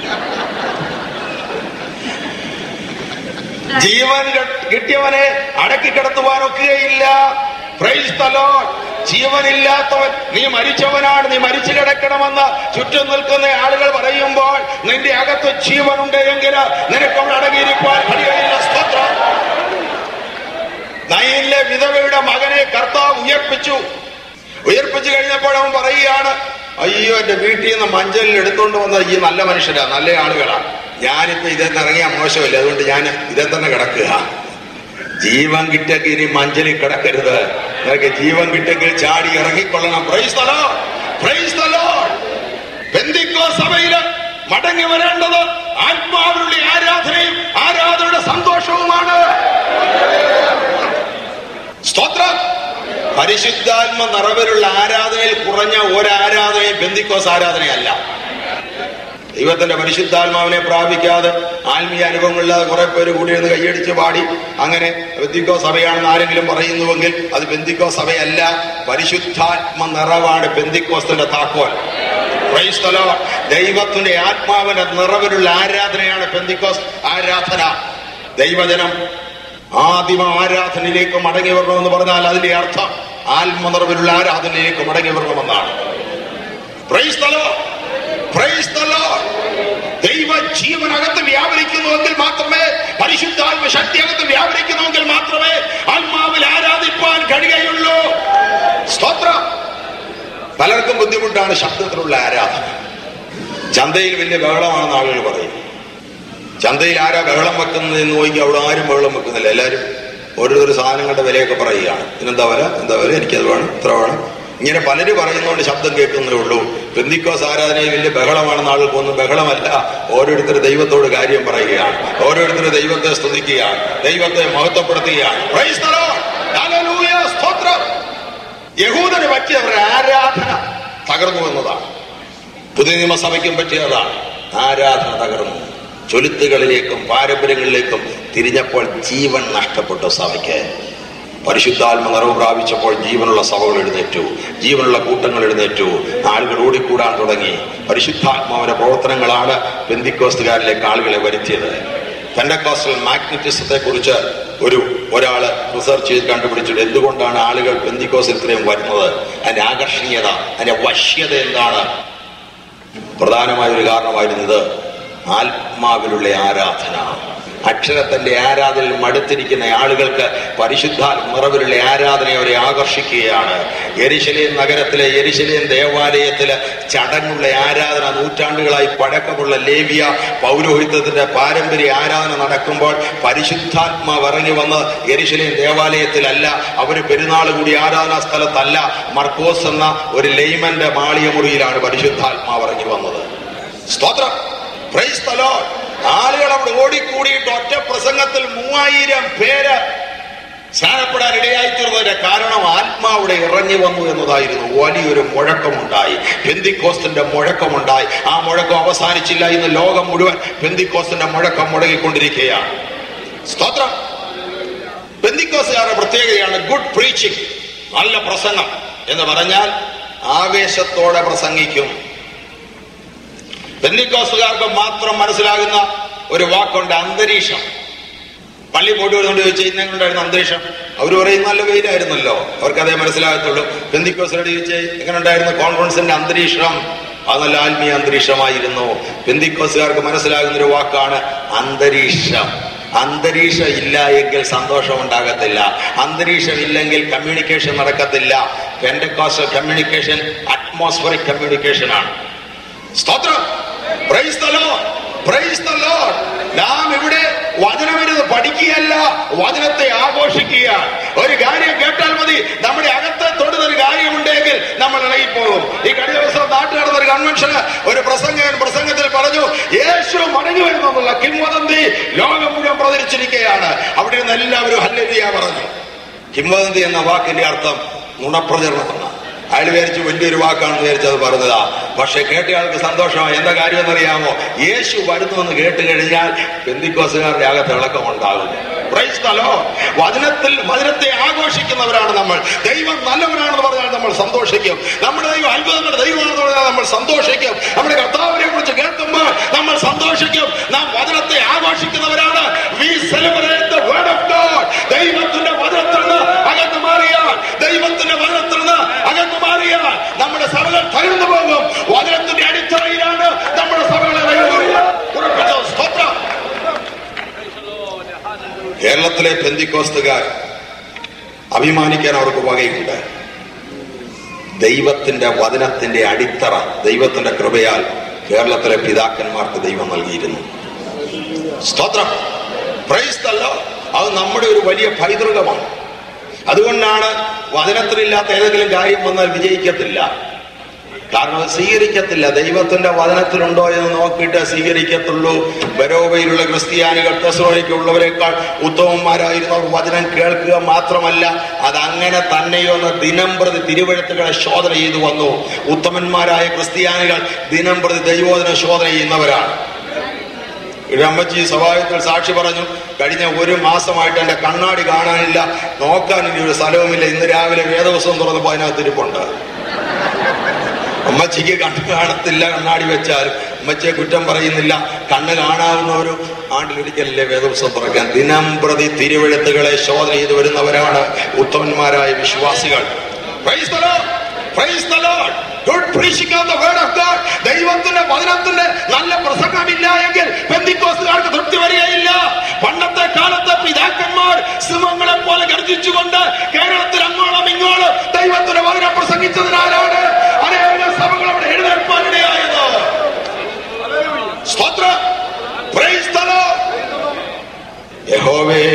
ജീവൻ കെ- കിട്ടിയവനെ അടക്കി കിടത്തുവാനൊക്കുകയില്ല Praise the Lord. ജീവനില്ലാത്തവൻ നീ മരിച്ചവനാണ് നീ മരിച്ചു കിടക്കണമെന്ന് ചുറ്റും നിൽക്കുന്ന ആളുകൾ പറയുമ്പോൾ നിന്റെ അകത്ത് ജീവനുണ്ട് എങ്കിൽ നിനക്കവിടെ അടങ്ങിയിരിക്കാൻ കഴിയുകയില്ല സ്തോത്രം നയിലെ വിധവയുടെ മകനെ കർത്താവ് ഉയർപ്പിച്ചു ഉയർപ്പിച്ചു കഴിഞ്ഞപ്പോൾ അവൻ പറയുകയാണ് അയ്യോ എന്റെ വീട്ടിൽ നിന്ന് മഞ്ചലിൽ എടുത്തോണ്ട് വന്ന ഈ നല്ല മനുഷ്യരാ നല്ല ആളുകളാ ഞാനിപ്പോ ഇതെന്ന് ഇറങ്ങിയാ മോശമല്ല അതുകൊണ്ട് ഞാൻ ഇതേ തന്നെ കിടക്കുക ജീവൻ കിട്ടെങ്കിൽ ഇനി മഞ്ചലിൽ കിടക്കരുത് നിനക്ക് ജീവൻ കിട്ടെങ്കിൽ ചാടി ഇറങ്ങിക്കൊള്ളണം പ്രൈസ് തലോ പ്രൈസ് തലോ ബന്ധിക്കോ സഭയില് മടങ്ങി വരേണ്ടത് ആത്മാവിലുള്ള ആരാധനയും ആരാധനയുടെ സന്തോഷവുമാണ് സ്തോത്രം പരിശുദ്ധാത്മ നിറവിലുള്ള ആരാധനയിൽ കുറഞ്ഞ ഒരാരാധനയും ബന്ധിക്കോസ് ആരാധനയല്ല ദൈവത്തിന്റെ പരിശുദ്ധാത്മാവിനെ പ്രാപിക്കാതെ ആത്മീയ അനുഭവങ്ങളില്ലാതെ കുറെ പേര് കൂടി ഇരുന്ന് കൈയടിച്ച് പാടി അങ്ങനെ ബന്ധിക്കോ സഭയാണെന്ന് ആരെങ്കിലും പറയുന്നുവെങ്കിൽ അത് ബന്ധിക്കോ സഭയല്ല പരിശുദ്ധാത്മ നിറവാണ് ബന്ധിക്കോസിന്റെ താക്കോൽ Praise the Lord. ദൈവത്തിന്റെ ആത്മാവിന്റെ നിറവിലുള്ള ആരാധനയാണ് പെന്തിക്കോസ് ആരാധന ദൈവജനം ആദിമ ആരാധനയിലേക്ക് മടങ്ങി വരണമെന്ന് പറഞ്ഞാൽ അതിന്റെ അർത്ഥം ആത്മനിറവിലുള്ള ആരാധനയിലേക്ക് മടങ്ങി വരണമെന്നാണ് Praise the Lord. Praise the Lord. ദൈവ ജീവനകത്ത് വ്യാപരിക്കുന്നുവെങ്കിൽ മാത്രമേ പരിശുദ്ധാത്മ ശക്തി അകത്ത് വ്യാപരിക്കുന്നുവെങ്കിൽ മാത്രമേ ആത്മാവിൽ ആരാധിപ്പാൻ കഴിയുകയുള്ളൂ സ്തോത്രം പലർക്കും ബുദ്ധിമുട്ടാണ് ശബ്ദത്തിലുള്ള ആരാധന ചന്തയിൽ വലിയ ബഹളമാണെന്ന് ആളുകൾ പറയും ചന്തയിൽ ആരാ ബഹളം വെക്കുന്നത് എന്ന് നോക്കി അവിടെ ആരും ബഹളം വെക്കുന്നില്ല എല്ലാവരും ഓരോരോ സാധനങ്ങളുടെ വിലയൊക്കെ പറയുകയാണ് ഇതിനെന്താ വില എന്താ വില എനിക്കത് വേണം ഇത്ര വേണം ഇങ്ങനെ പലരും പറയുന്നതുകൊണ്ട് ശബ്ദം കേൾക്കുന്നേ ഉള്ളൂ ബന്ധിക്കോസ് ആരാധനയിൽ വലിയ ബഹളമാണെന്ന് ആളുകൾക്കൊന്നും ബഹളമല്ല ഓരോരുത്തർ ദൈവത്തോട് കാര്യം പറയുകയാണ് ഓരോരുത്തർ ദൈവത്തെ സ്തുതിക്കുകയാണ് ദൈവത്തെ മഹത്വപ്പെടുത്തുകയാണ് Praise the Lord. Hallelujah. സ്തോത്രം യഹൂദന് പറ്റിയ അവരുടെ ആരാധന തകർന്നു എന്നതാണ് പുതിയ നിയമസഭയ്ക്കും പറ്റിയതാണ് ആരാധന തകർന്നു ചൊലുത്തുകളിലേക്കും പാരമ്പര്യങ്ങളിലേക്കും തിരിഞ്ഞപ്പോൾ ജീവൻ നഷ്ടപ്പെട്ടു സഭയ്ക്ക് പരിശുദ്ധാത്മ നിറവ് പ്രാപിച്ചപ്പോൾ ജീവനുള്ള സഭകൾ എഴുന്നേറ്റു ജീവനുള്ള കൂട്ടങ്ങൾ എഴുന്നേറ്റു ആളുകൾ ഓടിക്കൂടാൻ തുടങ്ങി പരിശുദ്ധാത്മാവിന്റെ പ്രവർത്തനങ്ങളാണ് ബന്ധിക്കോസ്തുകാരിലേക്ക് ആളുകളെ വരുത്തിയത് പെൻഡക്കോസ്റ്റൽ മാഗ്നറ്റിസത്തെ കുറിച്ച് ഒരു ഒരാള് റിസർച്ച് ചെയ്ത് കണ്ടുപിടിച്ചിട്ട് എന്തുകൊണ്ടാണ് ആളുകൾ പെന്തിക്കോസ് ഇത്രയും വരുന്നത് അതിന്റെ ആകർഷണീയത അതിന്റെ വശ്യത എന്താണ് പ്രധാനമായ ഒരു കാരണമായിരുന്നത് ആത്മാവിലുള്ള ആരാധന അക്ഷരത്തിന്റെ ആരാധനയിൽ മടുത്തിരിക്കുന്ന ആളുകൾക്ക് പരിശുദ്ധ നിറവിലുള്ള ആരാധന അവരെ ആകർഷിക്കുകയാണ് എരിശലേം നഗരത്തിലെ എരിശലേം ദേവാലയത്തിലെ ചടങ്ങുള്ള ആരാധന നൂറ്റാണ്ടുകളായി പഴക്കമുള്ള ലേവിയ പൗരോഹിത്യത്തിന്റെ പാരമ്പര്യ ആരാധന നടക്കുമ്പോൾ പരിശുദ്ധാത്മാവ് ഇറങ്ങി വന്ന് എരിശലേം ദേവാലയത്തിലല്ല അവര് പെരുന്നാൾ കൂടി ആരാധനാ സ്ഥലത്തല്ല മർക്കോസ് എന്ന ഒരു ലെയ്മന്റെ മാളിയ മുറിയിലാണ് പരിശുദ്ധാത്മാവ് ഇറങ്ങി വന്നത് സ്തോത്രം പ്രൈസ് the Lord. ആളുകൾ അവിടെ ഓടിക്കൂടിയിട്ട് ഒറ്റ പ്രസംഗത്തിൽ മൂവായിരം പേര് സ്നാനപ്പെടാൻ ഇടയായിത്തീർന്നതിന്റെ കാരണം ആത്മാവിടെ ഇറങ്ങി വന്നു എന്നതായിരുന്നു വലിയൊരു മുഴക്കമുണ്ടായി പെന്തിക്കോസ്തിന്റെ മുഴക്കമുണ്ടായി ആ മുഴക്കം അവസാനിച്ചില്ല ഇന്ന് ലോകം മുഴുവൻ പെന്തിക്കോസ്തിന്റെ മുഴക്കം മുടങ്ങിക്കൊണ്ടിരിക്കുകയാണ് സ്തോത്രം പെന്തിക്കോസുകാരുടെ പ്രത്യേകതയാണ് ഗുഡ് പ്രീച്ചിങ് നല്ല പ്രസംഗം എന്ന് പറഞ്ഞാൽ ആവേശത്തോടെ പ്രസംഗിക്കും പെന്തിക്കോസുകാർക്ക് മാത്രം മനസ്സിലാകുന്ന ഒരു വാക്കുണ്ട് അന്തരീക്ഷം പള്ളി പോയിട്ട് വരുന്നുണ്ട് ചോദിച്ചാൽ ഇന്നെങ്ങനെയുണ്ടായിരുന്നു അന്തരീക്ഷം അവർ പറയും നല്ല വെയിലായിരുന്നല്ലോ അവർക്ക് അതേ മനസ്സിലാകത്തുള്ളൂ പെന്തിക്കോസിനോട് ചോദിച്ചാൽ എങ്ങനെ ഉണ്ടായിരുന്നു കോൺഫറൻസിന്റെ അന്തരീക്ഷം അത് നല്ല ആത്മീയ അന്തരീക്ഷമായിരുന്നു പെന്തിക്കോസുകാർക്ക് മനസ്സിലാകുന്ന ഒരു വാക്കാണ് അന്തരീക്ഷം അന്തരീക്ഷം ഇല്ല എങ്കിൽ സന്തോഷം ഉണ്ടാകത്തില്ല അന്തരീക്ഷം ഇല്ലെങ്കിൽ കമ്മ്യൂണിക്കേഷൻ നടക്കത്തില്ല പെൻഡക്കോസ് കമ്മ്യൂണിക്കേഷൻ അറ്റ്മോസ്ഫറിക് കമ്മ്യൂണിക്കേഷൻ ആണ് സ്തോത്രം praise the Lord. Praise the Lord. നാം ഇവിടെ വചനമിരുന്ന് പഠിക്കുകയല്ല വചനത്തെ ആഘോഷിക്കുകയാണ് ഒരു കാര്യം കേട്ടാൽ മതി നമ്മുടെ അകത്തെ തൊടുന്ന ഒരു കാര്യമുണ്ടെങ്കിൽ നമ്മൾ ഇറങ്ങിപ്പോകും ഈ കഴിഞ്ഞ ദിവസം നാട്ടിൽ നടന്ന ഒരു കൺവെൻഷന് ഒരു പ്രസംഗകൻ പ്രസംഗത്തിൽ പറഞ്ഞു യേശു മടങ്ങി വരുമെന്നുള്ള കിംവദന്തി ലോകം മുഴുവൻ പ്രചരിച്ചിരിക്കുകയാണ് അവിടെ നിന്ന് എല്ലാവരും ഹല്ലേലൂയ പറഞ്ഞു കിംവദന്തി എന്ന വാക്കിന്റെ അർത്ഥം നുണപ്രചരണം എന്നാണ് അയാൾ വിചാരിച്ചു വലിയൊരു വാക്കാണെന്ന് വിചാരിച്ചത് പറഞ്ഞതാ പക്ഷെ കേട്ടയാൾക്ക് സന്തോഷമായി എന്താ കാര്യം എന്നറിയാമോ യേശു വരുന്നുവെന്ന് കേട്ട് കഴിഞ്ഞാൽ ബന്ധിക്കോസുകാരുടെ അകത്ത് ഇളക്കം ഉണ്ടാകും Praise the Lord. വചനത്തിൽ വചനത്തെ ആഘോഷിക്കുന്നവരാണ് നമ്മൾ ദൈവം നല്ലവനാണെന്ന് പറഞ്ഞാൽ നമ്മൾ സന്തോഷിക്കും നമ്മുടെ ദൈവം അത്ഭുതങ്ങളുടെ ദൈവമാണെന്ന് പറഞ്ഞാൽ നമ്മൾ സന്തോഷിക്കും നമ്മുടെ കർത്താവിനെ കുറിച്ച് കേൾക്കുമ്പോൾ നമ്മൾ സന്തോഷിക്കും നാം വചനത്തെ ആഘോഷിക്കുന്നവരാണ് we celebrate the word of God ദൈവത്തിന്റെ വചനത്തിൽ നിന്ന് അകന്നു മാറിയാൽ ദൈവത്തിന്റെ വചനത്തിൽ നിന്ന് അകന്നു മാറിയാൽ നമ്മുടെ സഭകൾ തകർന്നു പോകും വചനത്തിന്റെ അടിത്തറയിലാണ് നമ്മുടെ സഭകളെ ദൈവം ഉറപ്പിച്ചത് സ്തോത്രം കേരളത്തിലെ പെന്തിക്കോസ്തുകാർ അഭിമാനിക്കാൻ അവർക്ക് വകയുണ്ട് ദൈവത്തിന്റെ വചനത്തിന്റെ അടിത്തറ ദൈവത്തിന്റെ കൃപയാൽ കേരളത്തിലെ പിതാക്കന്മാർക്ക് ദൈവം നൽകിയിരുന്നു സ്തോത്രം Praise the Lord. അത് നമ്മുടെ ഒരു വലിയ പൈതൃകമാണ് അതുകൊണ്ടാണ് വചനത്തിലില്ലാത്ത ഏതെങ്കിലും കാര്യം വന്നാൽ വിജയിക്കത്തില്ല കാരണം അത് സ്വീകരിക്കത്തില്ല ദൈവത്തിന്റെ വചനത്തിലുണ്ടോ എന്ന് നോക്കിയിട്ട് സ്വീകരിക്കത്തുള്ളൂ ബരോബയിലുള്ള ക്രിസ്ത്യാനികൾ തെസറോണിക്കുള്ളവരെക്കാൾ ഉത്തമന്മാരായിരുന്നവർ വചനം കേൾക്കുക മാത്രമല്ല അത് അങ്ങനെ തന്നെയോ എന്ന് ദിനം പ്രതി തിരുവഴുത്തുകളെ ശോധന ചെയ്തു വന്നു ഉത്തമന്മാരായ ക്രിസ്ത്യാനികൾ ദിനം പ്രതി ദൈവോധന ശോധന ചെയ്യുന്നവരാണ് ഒരു അമ്മച്ചി സഭായത്തിൽ സാക്ഷി പറഞ്ഞു കഴിഞ്ഞ ഒരു മാസമായിട്ട് എന്റെ കണ്ണാടി കാണാനില്ല നോക്കാൻ ഇനി ഒരു സ്ഥലവുമില്ല ഇന്ന് രാവിലെ വേദവസ്വം തുറന്നപ്പോ അതിനകത്ത് ഇരിപ്പുണ്ട് അമ്മച്ചിക്ക് കണ്ണ് കാണത്തില്ല കണ്ണാടി വെച്ചാൽ അമ്മച്ചിയെ കുറ്റം പറയുന്നില്ല കണ്ണ് കാണാവുന്ന ഒരു ആണ്ടിലൊരിക്കലല്ലേ വേദപുസ്തകം തുറക്കാൻ ദിനം പ്രതി തിരുവഴുത്തുകളെ ശോധന ചെയ്തു വരുന്നവരാണ് ഉത്തമന്മാരായ വിശ്വാസികൾ Praise the Lord. Praise the Lord. Good preaching of the word of God. ദൈവത്തിന്റെ വചനത്തിന്റെ നല്ല പ്രസംഗമില്ല എങ്കിൽ പെന്തിക്കോസുകാർക്ക് തൃപ്തി വരികയില്ല പണ്ടത്തെ കാലത്തെ പിതാക്കന്മാർ സിംഹങ്ങളെ പോലെ ഗർജിച്ചുകൊണ്ട് കേരളത്തിൽ അങ്ങോളം ഇങ്ങോളം ദൈവത്തിന്റെ വചനം പ്രസംഗിച്ചതിനാലാണ് അനേക സഭകൾ അവിടെ എഴുന്നേൽപ്പാനിടയായത് സ്തോത്രം Praise the Lord. യഹോവേ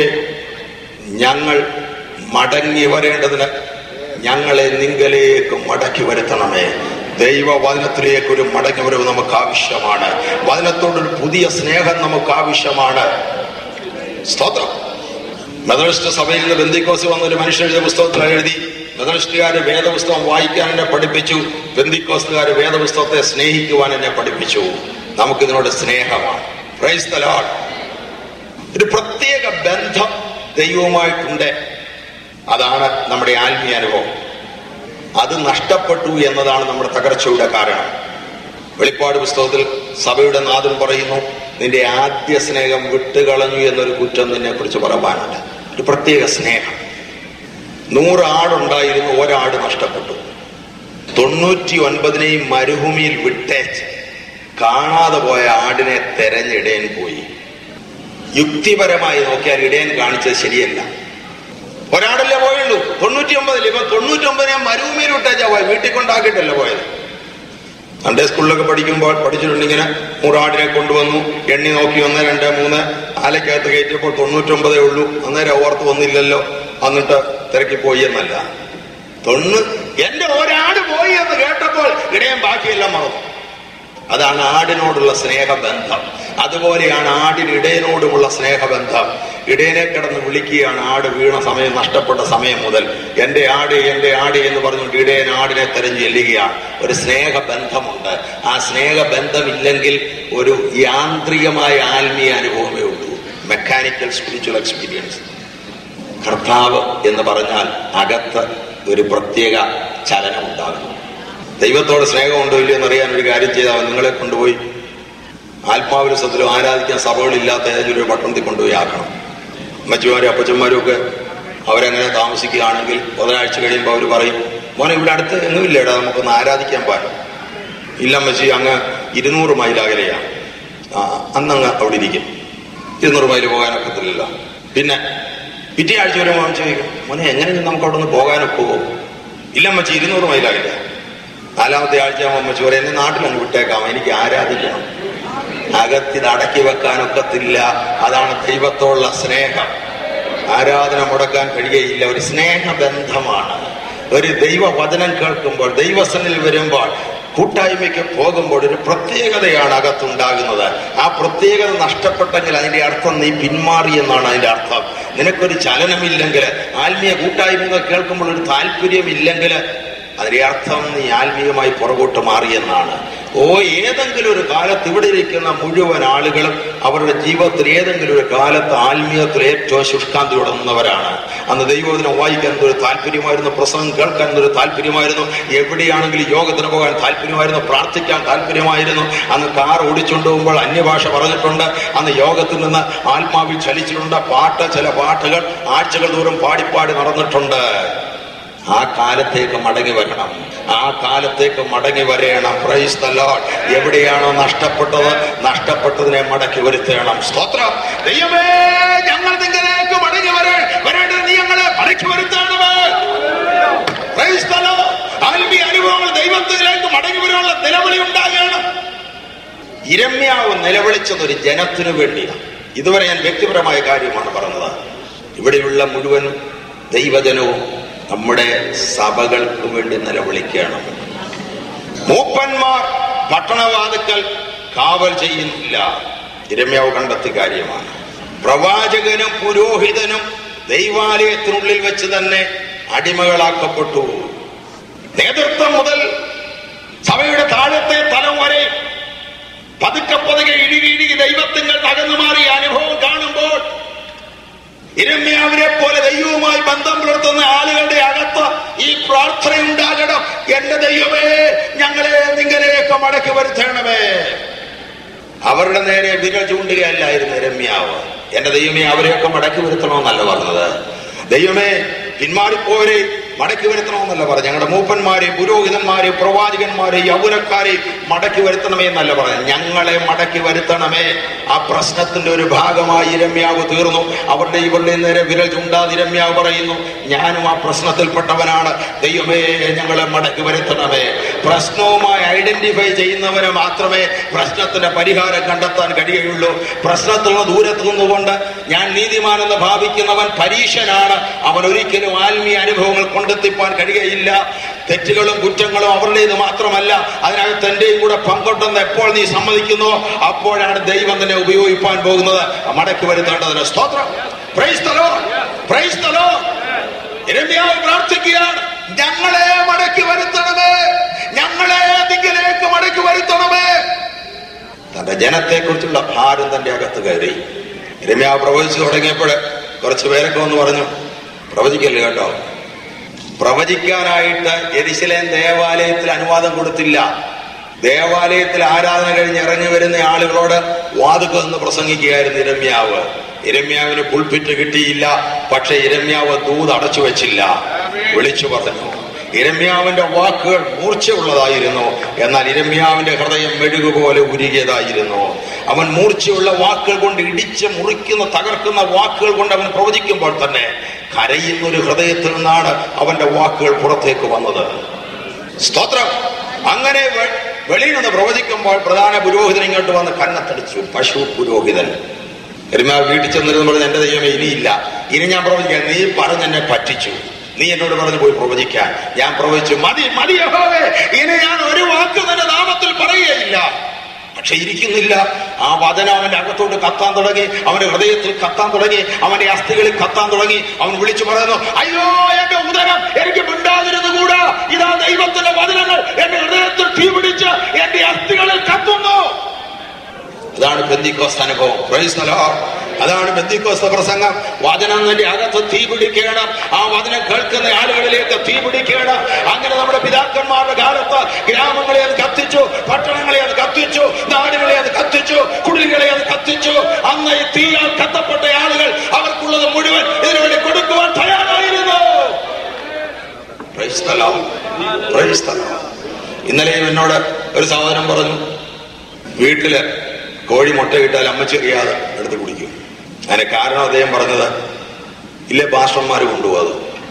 ഞങ്ങൾ മടങ്ങി വരേണ്ടതിന് ഞങ്ങളെ നിങ്കലേക്ക് മടക്കി വരുത്തണമേ ദൈവ വചനത്തിലേക്ക് ഒരു മടങ്ങി വരവ് നമുക്ക് ആവശ്യമാണ് വചനത്തോടൊരു പുതിയ സ്നേഹം നമുക്ക് ആവശ്യമാണ് സ്തോത്രം മെതറിസ്റ്റ് സഭയിൽ നിന്ന് ബന്ധിക്കോസ് വന്ന ഒരു മനുഷ്യൻ എഴുതിയ പുസ്തകത്തിൽ എഴുതി മെതറിസ്റ്റുകാര് വേദപുസ്തകം വായിക്കാൻ എന്നെ പഠിപ്പിച്ചു ബന്ധിക്കോസുകാര് വേദപുസ്തകത്തെ സ്നേഹിക്കുവാൻ എന്നെ പഠിപ്പിച്ചു നമുക്കിതിനോട് സ്നേഹമാണ് പ്രൈസ് ദ ലോർഡ് ഒരു പ്രത്യേക ബന്ധം ദൈവവുമായിട്ടുണ്ട് അതാണ് നമ്മുടെ ആത്മീയ അനുഭവം അത് നഷ്ടപ്പെട്ടു എന്നതാണ് നമ്മുടെ തകർച്ചയുടെ കാരണം വെളിപ്പാട് പുസ്തകത്തിൽ സഭയുടെ നാഥൻ പറയുന്നു നിന്റെ ആദ്യ സ്നേഹം വിട്ടുകളഞ്ഞു എന്നൊരു കുറ്റം നിന്നെ കുറിച്ച് പറയാനുണ്ട് ഒരു പ്രത്യേക സ്നേഹം നൂറ് ആടുണ്ടായിരുന്നു ഒരാട് നഷ്ടപ്പെട്ടു തൊണ്ണൂറ്റി ഒൻപതിനെയും മരുഭൂമിയിൽ വിട്ടേച്ച് കാണാതെ പോയ ആടിനെ തെരഞ്ഞിടേൻ പോയി യുക്തിപരമായി നോക്കിയാൽ ഇടയൻ കാണിച്ചത് ശരിയല്ല ഒരാടല്ലേ പോയുള്ളൂ തൊണ്ണൂറ്റി ഒമ്പതിൽ ഇപ്പൊ തൊണ്ണൂറ്റി ഒമ്പതിനെ മരുഭൂമിയിൽ വിട്ടേച്ചാ പോയി വീട്ടിൽ കൊണ്ടാക്കിയിട്ടല്ല പോയത് സൺഡേ സ്കൂളിലൊക്കെ പഠിക്കുമ്പോൾ പഠിച്ചിട്ടുണ്ട് ഇങ്ങനെ മൂറാടിനെ കൊണ്ടുവന്നു എണ്ണി നോക്കി ഒന്ന് രണ്ട് മൂന്ന് ആലക്കകത്ത് കയറ്റിയപ്പോൾ തൊണ്ണൂറ്റൊമ്പതേ ഉള്ളൂ അന്നേരം ഓർത്ത് വന്നില്ലല്ലോ എന്നിട്ട് തിരക്കി പോയി എന്നല്ല തൊണ്ണൂ എന്റെ ഒരാട് പോയി എന്ന് കേട്ടപ്പോൾ ഇടയൻ ബാക്കിയെല്ലാം മറന്നു അതാണ് ആടിനോടുള്ള സ്നേഹബന്ധം അതുപോലെയാണ് ആടിന് ഇടയനോടുമുള്ള സ്നേഹബന്ധം ഇടയനെ കിടന്ന് വിളിക്കുകയാണ് ആട് വീണ സമയം നഷ്ടപ്പെട്ട സമയം മുതൽ എന്റെ ആട് എന്റെ ആട് എന്ന് പറഞ്ഞുകൊണ്ട് ഇടയൻ ആടിനെ തെരഞ്ഞു ചെല്ലുകയാണ് ഒരു സ്നേഹബന്ധമുണ്ട് ആ സ്നേഹബന്ധമില്ലെങ്കിൽ ഒരു യാന്ത്രികമായ ആത്മീയ അനുഭവമേ ഉള്ളൂ മെക്കാനിക്കൽ സ്പിരിച്വൽ എക്സ്പീരിയൻസ് കർത്താവ് എന്ന് പറഞ്ഞാൽ അകത്ത് ഒരു പ്രത്യേക ചലനം ഉണ്ടാകുന്നു ദൈവത്തോട് സ്നേഹമുണ്ടോ ഇല്ലയോ എന്നറിയാൻ ഒരു കാര്യം ചെയ്താൽ നിങ്ങളെ കൊണ്ടുപോയി ആത്മാവിരസത്തിലും ആരാധിക്കാൻ സഭകളില്ലാത്ത ഏതെങ്കിലും ഒരു പട്ടണത്തിൽ കൊണ്ടുപോയി ആക്കണം അമ്മച്ചിമാരും അപ്പച്ചന്മാരും ഒക്കെ അവരങ്ങനെ താമസിക്കുകയാണെങ്കിൽ ഒരാഴ്ച കഴിയുമ്പോൾ അവർ പറയും മോനെ ഇവിടെ അടുത്ത് എങ്ങുമില്ലേടാ നമുക്കൊന്ന് ആരാധിക്കാൻ പാടും ഇല്ല അമ്മച്ചി അങ്ങ് ഇരുന്നൂറ് മൈൽ അകലെയാ ആ അന്നങ്ങ് അവിടെ ഇരിക്കും ഇരുന്നൂറ് മൈൽ പോകാനൊക്കത്തില്ലല്ലോ പിന്നെ പിറ്റേ ആഴ്ച വരുമ്പോൾ അമ്മച്ചി ചോദിക്കും മോനെ എങ്ങനെ നമുക്ക് അവിടെ നിന്ന് പോകാനൊക്കുമോ ഇല്ല അമ്മച്ചി ഇരുന്നൂറ് മൈൽ അകലെയാ നാലാമത്തെ ആഴ്ച അമ്മച്ചി പറയും എന്നെ നാട്ടിലങ്ങ് വിട്ടേക്കാം എനിക്ക് ആരാധിക്കണം അകത്തിത് അടക്കി വെക്കാനൊക്കത്തില്ല അതാണ് ദൈവത്തോടുള്ള സ്നേഹം ആരാധന മുടക്കാൻ കഴിയയില്ല ഒരു സ്നേഹബന്ധമാണ് ഒരു ദൈവവചനം കേൾക്കുമ്പോൾ ദൈവസനിൽ വരുമ്പോൾ കൂട്ടായ്മയ്ക്ക് പോകുമ്പോൾ ഒരു പ്രത്യേകതയാണ് അകത്തുണ്ടാകുന്നത് ആ പ്രത്യേകത നഷ്ടപ്പെട്ടെങ്കിൽ അതിന്റെ അർത്ഥം നീ പിന്മാറി എന്നാണ് അതിന്റെ അർത്ഥം നിനക്കൊരു ചലനമില്ലെങ്കിൽ ആത്മീയ കൂട്ടായ്മ കേൾക്കുമ്പോൾ ഒരു താല്പര്യമില്ലെങ്കിൽ അതിന്റെ അർത്ഥം നീ ആത്മീയമായി പുറകോട്ട് മാറിയെന്നാണ് ഓ ഏതെങ്കിലും ഒരു കാലത്ത് ഇവിടെ ഇരിക്കുന്ന മുഴുവൻ ആളുകളും അവരുടെ ജീവിതത്തിൽ ഏതെങ്കിലും ഒരു കാലത്ത് ആത്മീയത്തിൽ ഏറ്റവും ശുഷ്കാന്തി ഉടന്നവരാണ് അന്ന് ദൈവത്തിനെ വായിക്കാൻ ഒരു താല്പര്യമായിരുന്നു പ്രസംഗം കേൾക്കാൻ ഒരു താല്പര്യമായിരുന്നു എവിടെയാണെങ്കിലും യോഗത്തിന് പോകാൻ താല്പര്യമായിരുന്നു പ്രാർത്ഥിക്കാൻ താല്പര്യമായിരുന്നു അന്ന് കാർ ഓടിച്ചുകൊണ്ട് പോകുമ്പോൾ അന്യഭാഷ പറഞ്ഞിട്ടുണ്ട് അന്ന് യോഗത്തിൽ നിന്ന് ആത്മാവിൽ ചലിച്ചിട്ടുണ്ട് പാട്ട് ചില പാട്ടുകൾ ആഴ്ചകൾ ദൂരം പാടിപ്പാടി നടന്നിട്ടുണ്ട് ആ കാലത്തേക്ക് മടങ്ങി വരണം ആ കാലത്തേക്ക് മടങ്ങി വരയണം പ്രൈസ് ദ ലോർഡ് എവിടെയാണോ നഷ്ടപ്പെട്ടത് നഷ്ടപ്പെട്ടതിനെ മടക്കി വരുത്തണം സ്തോത്രം ദൈവമേ ഞങ്ങൾ നിങ്ങളിലേക്ക് മടങ്ങി വരേ വരേണ്ടത് നീ ഞങ്ങളെ മടക്കി വരുത്തണമേ ജനത്തിനു വേണ്ടിയാണ് ഇതുവരെ ഞാൻ വ്യക്തിപരമായ കാര്യമാണ് പറഞ്ഞത് ഇവിടെയുള്ള മുഴുവൻ ദൈവജനവും നമ്മുടെ സഭകൾക്ക് വേണ്ടി നിലവിളിക്കണം മൂപ്പന്മാർ പട്ടണവാതുക്കൽ കാവൽ ചെയ്യുന്നില്ല ഇരമ്യാവ് കണ്ടെത്തിയ കാര്യമാണ് പ്രവാചകനും പുരോഹിതനും ദൈവാലയത്തിനുള്ളിൽ വെച്ച് തന്നെ അടിമകളാക്കപ്പെട്ടു നേതൃത്വം മുതൽ സഭയുടെ താഴത്തെ തലം വരെ പതുക്കെ പതുക്കെ ഇടുകി ഇടുകി ദൈവത്തിങ്ങൾ തകർന്നു മാറിയ അനുഭവം കാണുമ്പോൾ ഇരമ്യാവിനെ പോലെ ദൈവവുമായി ബന്ധം പുലർത്തുന്ന ആളുകളുടെ അകത്ത് ഈ പ്രാർത്ഥന ഉണ്ടാകണം എന്റെ ദൈവമേ ഞങ്ങളെ നിങ്ങളെയൊക്കെ മടക്കി വരുത്തണമേ അവരുടെ നേരെ വിരൽ ചൂണ്ടുകയല്ലായിരുന്നു ഇരമ്യാവ് എന്റെ ദൈവമേ അവരെയൊക്കെ മടക്കി വരുത്തണമെന്നല്ല പറഞ്ഞത് ദൈവമേ പിന്മാറിപ്പോരെ മടക്കി വരുത്തണമെന്നല്ല പറഞ്ഞു ഞങ്ങളുടെ മൂപ്പന്മാരെ പുരോഹിതന്മാരെ പ്രവാചകന്മാരെ യൗവനക്കാരെ മടക്കി വരുത്തണമേ എന്നല്ല പറഞ്ഞു ഞങ്ങളെ മടക്കി വരുത്തണമേ ആ പ്രശ്നത്തിന്റെ ഒരു ഭാഗമായി ഇരമ്യാവ് തീർന്നു അവരുടെ ഇവരുടെ നേരെ വിരൽ ചൂണ്ടാതെ ഇരമ്യാവ് പറയുന്നു ഞാനും ആ പ്രശ്നത്തിൽപ്പെട്ടവനാണ് ദൈവമേ ഞങ്ങളെ മടക്കി വരുത്തണമേ പ്രശ്നവുമായി ഐഡന്റിഫൈ ചെയ്യുന്നവരെ മാത്രമേ പ്രശ്നത്തിന്റെ പരിഹാരം കണ്ടെത്താൻ കഴിയുകയുള്ളൂ പ്രശ്നത്തിൽ നിന്ന് ദൂരത്ത് നിന്നുകൊണ്ട് ഞാൻ നീതിമാനെന്ന് ഭാവിക്കുന്നവൻ പരീക്ഷനാണ് അവൻ ഒരിക്കലും ആത്മീയ അനുഭവങ്ങൾ കൊണ്ടെത്തിപ്പാൻ കഴിയുകയില്ല തെറ്റുകളും കുറ്റങ്ങളും അവരുടേത് മാത്രമല്ല അതിനകത്ത് എന്റെയും കൂടെ പങ്കുണ്ടെന്ന് എപ്പോൾ നീ സമ്മതിക്കുന്നു അപ്പോഴാണ് ദൈവം തന്നെ ഉപയോഗിപ്പാൻ പോകുന്നത് മടക്കി വരുത്തേണ്ടതിന് സ്തോത്രം Praise the Lord. Praise the Lord. ഇരമ്യാവ് പ്രാർത്ഥിക്കുകയാണ് ഞങ്ങളെ മടക്കി വരുത്തണമേ ഞങ്ങളെ നിങ്ങളിലേക്ക് മടക്കി വരുത്തണമേ തന്റെ ജനത്തെ കുറിച്ചുള്ള ഭാരം തന്റെ അകത്ത് കയറി ഇരമ്യാവ് പ്രവചിച്ചു തുടങ്ങിയപ്പോൾ കുറച്ചു പേരൊക്കെ ഒന്ന് പറഞ്ഞു പ്രവചിക്കല്ലേ കേട്ടോ പ്രവചിക്കാനായിട്ട് എരിശിലേം ദേവാലയത്തിൽ അനുവാദം കൊടുത്തില്ല ദേവാലയത്തിൽ ആരാധന കഴിഞ്ഞ് ഇറങ്ങി വരുന്ന ആളുകളോട് വാതുക്ക നിന്ന് പ്രസംഗിക്കുകയായിരുന്നു ഇരമ്യാവ് ഇരമ്യാവിന് പുൾപ്പിറ്റ് കിട്ടിയില്ല പക്ഷെ ഇരമ്യാവ് ദൂത് അടച്ചു വെച്ചില്ല വിളിച്ചു പറഞ്ഞു ഇരമ്യാവിന്റെ വാക്കുകൾ മൂർച്ചയുള്ളതായിരുന്നു എന്നാൽ ഇരമ്യാവിന്റെ ഹൃദയം മെഴുകുപോലെ ഉരുകിയതായിരുന്നു അവൻ മൂർച്ചയുള്ള വാക്കുകൾ കൊണ്ട് ഇടിച്ച് മുറിക്കുന്ന തകർക്കുന്ന വാക്കുകൾ കൊണ്ട് അവൻ പ്രവചിക്കുമ്പോൾ തന്നെ കരയുന്ന ഒരു ഹൃദയത്തിൽ നിന്നാണ് അവന്റെ വാക്കുകൾ പുറത്തേക്ക് വന്നത് സ്തോത്രം അങ്ങനെ വെ- വെളിയിൽ നിന്ന് പ്രവചിക്കുമ്പോൾ പ്രധാന പുരോഹിതൻ ഇങ്ങോട്ട് വന്ന് കന്നത്തടിച്ചു പശു പുരോഹിതൻ എരുമാ വീട്ടിൽ ചെന്നിരുന്നു പറഞ്ഞ് എന്റെ ദൈവമേ ഇനിയില്ല ഇനി ഞാൻ പ്രവചിക്കാൻ നീ പറഞ്ഞ് എന്നെ പറ്റിച്ചു നീ എന്നോട് പറഞ്ഞു പോയി പ്രവചിക്കാൻ ഞാൻ പ്രവചിച്ചു മതി മതി യഹോവേ ഇനി ഞാൻ ഒരു വാക്ക് നിന്റെ നാമത്തിൽ പറയുകയില്ല പക്ഷെ ഇരിക്കുന്നില്ല ആ വചനം അവന്റെ അകത്തോട്ട് കത്താൻ തുടങ്ങി അവന്റെ ഹൃദയത്തിൽ കത്താൻ തുടങ്ങി അവന്റെ അസ്ഥികളിൽ കത്താൻ തുടങ്ങി അവൻ വിളിച്ചു പറയുന്നു അയ്യോ എന്റെ ഉദരം എനിക്ക് മിണ്ടാതിരുന്നുകൂടാ ഇതാ ദൈവത്തിന്റെ വചനങ്ങൾ എന്റെ ഹൃദയത്തിൽ തീ പിടിച്ച് എന്റെ അസ്ഥികളിൽ കത്തുന്നു അതാണ് ബന്ധിക്കോസ്ത അനുഭവം Praise the Lord. അതാണ് ബന്ധിക്കോസ്ത പ്രസംഗം വചനം നിന്റെ അകത്ത് തീ പിടിക്കണം ആ വചനം കേൾക്കുന്ന ആളുകളിലേക്ക് തീ പിടിക്കണം അങ്ങനെ നമ്മുടെ പിതാക്കന്മാരുടെ കാലത്ത് ഗ്രാമങ്ങളെ അത് കത്തിച്ചു പട്ടണങ്ങളെ അത് കത്തിച്ചു നാടുകളെ അത് കത്തിച്ചു കുടിലുകളെ അത് കത്തിച്ചു അന്ന് ഈ തീയാൽ കത്തപ്പെട്ട ആളുകൾ അവർക്കുള്ളത് മുഴുവൻ ഇതിനുവേണ്ടി കൊടുക്കുവാൻ തയ്യാറായിരുന്നു Praise the Lord. Praise the Lord. ഇന്നലെയും എന്നോട് ഒരു സഹോദരൻ പറഞ്ഞു വീട്ടില് കോഴി മുട്ടയിട്ടാൽ അമ്മച്ചെറിയാതെ എടുത്ത് കുടിക്കും അതിന്റെ കാരണം അദ്ദേഹം പറഞ്ഞത് ഇല്ലേ പാസ്റ്റർമാര് കൊണ്ടുപോകും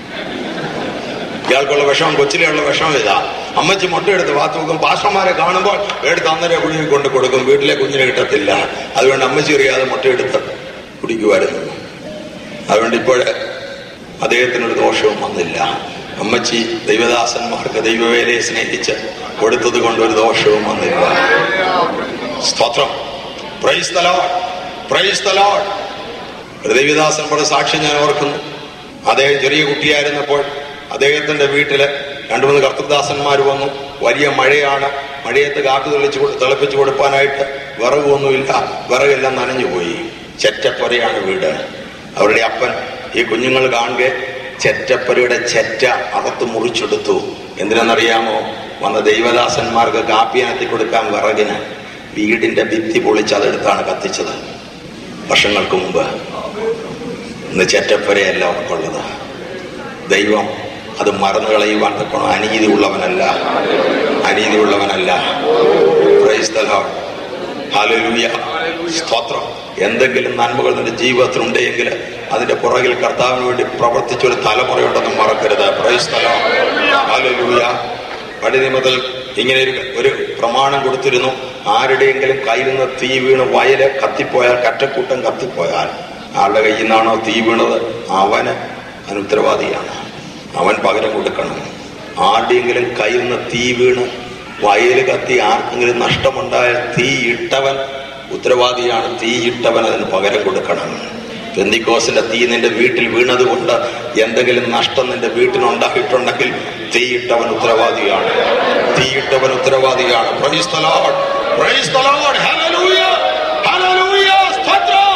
ഇയാൾക്കുള്ള വിഷമം കൊച്ചിലെയുള്ള വിഷമം ഇതാ അമ്മച്ചി മുട്ടയെടുത്ത് വാത്ത് നോക്കും പാസ്റ്റർമാരെ കാണുമ്പോൾ എടുത്ത് അന്നേരം കുഞ്ഞിനെ കൊണ്ട് കൊടുക്കും വീട്ടിലെ കുഞ്ഞിനെ കിട്ടത്തില്ല അതുകൊണ്ട് അമ്മച്ചി അറിയാതെ മുട്ടയെടുത്ത് കുടിക്കുമായിരുന്നു അതുകൊണ്ട് ഇപ്പോഴ് അദ്ദേഹത്തിനൊരു ദോഷവും വന്നില്ല അമ്മച്ചി ദൈവദാസന്മാർക്ക് ദൈവവേലയെ സ്നേഹിച്ച് കൊടുത്തത് കൊണ്ട് ഒരു ദോഷവും വന്നില്ല സ്തോത്രം praise the Lord. Praise the Lord. ഒരു ദൈവദാസൻ പറഞ്ഞ സാക്ഷ്യം ഞാൻ ഓർക്കുന്നു അദ്ദേഹം ചെറിയ കുട്ടിയായിരുന്നപ്പോൾ അദ്ദേഹത്തിന്റെ വീട്ടില് രണ്ടു മൂന്ന് കർത്തൃദാസന്മാർ വന്നു വലിയ മഴയാണ് മഴയത്ത് കാത്തു തെളിച്ച് കൊടു- തിളപ്പിച്ചു കൊടുക്കാനായിട്ട് വിറകൊന്നുമില്ല വിറകെല്ലാം നനഞ്ഞുപോയി ചെറ്റപ്പൊരയാണ് വീട് അവരുടെ അപ്പൻ ഈ കുഞ്ഞുങ്ങൾ കാണുക ചെറ്റപ്പൊരയുടെ ചെറ്റ അകത്ത് മുറിച്ചെടുത്തു എന്തിനെന്നറിയാമോ വന്ന ദൈവദാസന്മാർക്ക് കാപ്പി അനത്തി കൊടുക്കാൻ വിറകിന് വീടിന്റെ ഭിത്തി പൊളിച്ച് അതെടുത്താണ് കത്തിച്ചത് വർഷങ്ങൾക്ക് മുമ്പ് ഇന്ന് ചെറ്റപ്പരയല്ല അവർക്കുള്ളത് ദൈവം അത് മറന്നു കളയുവാൻ തക്കണം അനീതി ഉള്ളവനല്ല അനീതി ഉള്ളവനല്ല Praise the Lord. Hallelujah. സ്തോത്രം എന്തെങ്കിലും നന്മകൾ നിന്റെ ജീവിതത്തിൽ ഉണ്ടെങ്കിൽ അതിന്റെ പുറകിൽ കർത്താവിന് വേണ്ടി പ്രവർത്തിച്ച ഒരു തലമുറയുണ്ടെന്ന് മറക്കരുത് പ്രൈസ് പഴയ നിയമത്തിൽ ഇങ്ങനെ ഒരു ഒരു പ്രമാണം കൊടുത്തിരുന്നു ആരുടെയെങ്കിലും കയ്യിൽ നിന്ന് തീ വീണ് വയല് കത്തിപ്പോയാൽ കറ്റക്കൂട്ടം കത്തിപ്പോയാൽ ആരുടെ കയ്യിൽ നിന്നാണോ തീ വീണത് അവന് അവൻ ഉത്തരവാദിയാണ് അവൻ പകരം കൊടുക്കണം ആരുടെയെങ്കിലും കയ്യിൽ നിന്ന് തീ വീണ് വയല് കത്തി ആർക്കെങ്കിലും നഷ്ടമുണ്ടായാൽ തീ ഇട്ടവൻ ഉത്തരവാദിയാണ് തീ ഇട്ടവൻ അതിന് പകരം കൊടുക്കണം പെന്തിക്കോസിന്റെ തീ നിന്റെ വീട്ടിൽ വീണത് കൊണ്ട് എന്തെങ്കിലും നഷ്ടം നിന്റെ വീട്ടിനുണ്ടായിട്ടുണ്ടെങ്കിൽ തീയിട്ടവൻ ഉത്തരവാദിയാണ് തീയിട്ടവൻ ഉത്തരവാദിയാണ് Praise the Lord. Praise the Lord. Hallelujah. Hallelujah. സ്തോത്രം.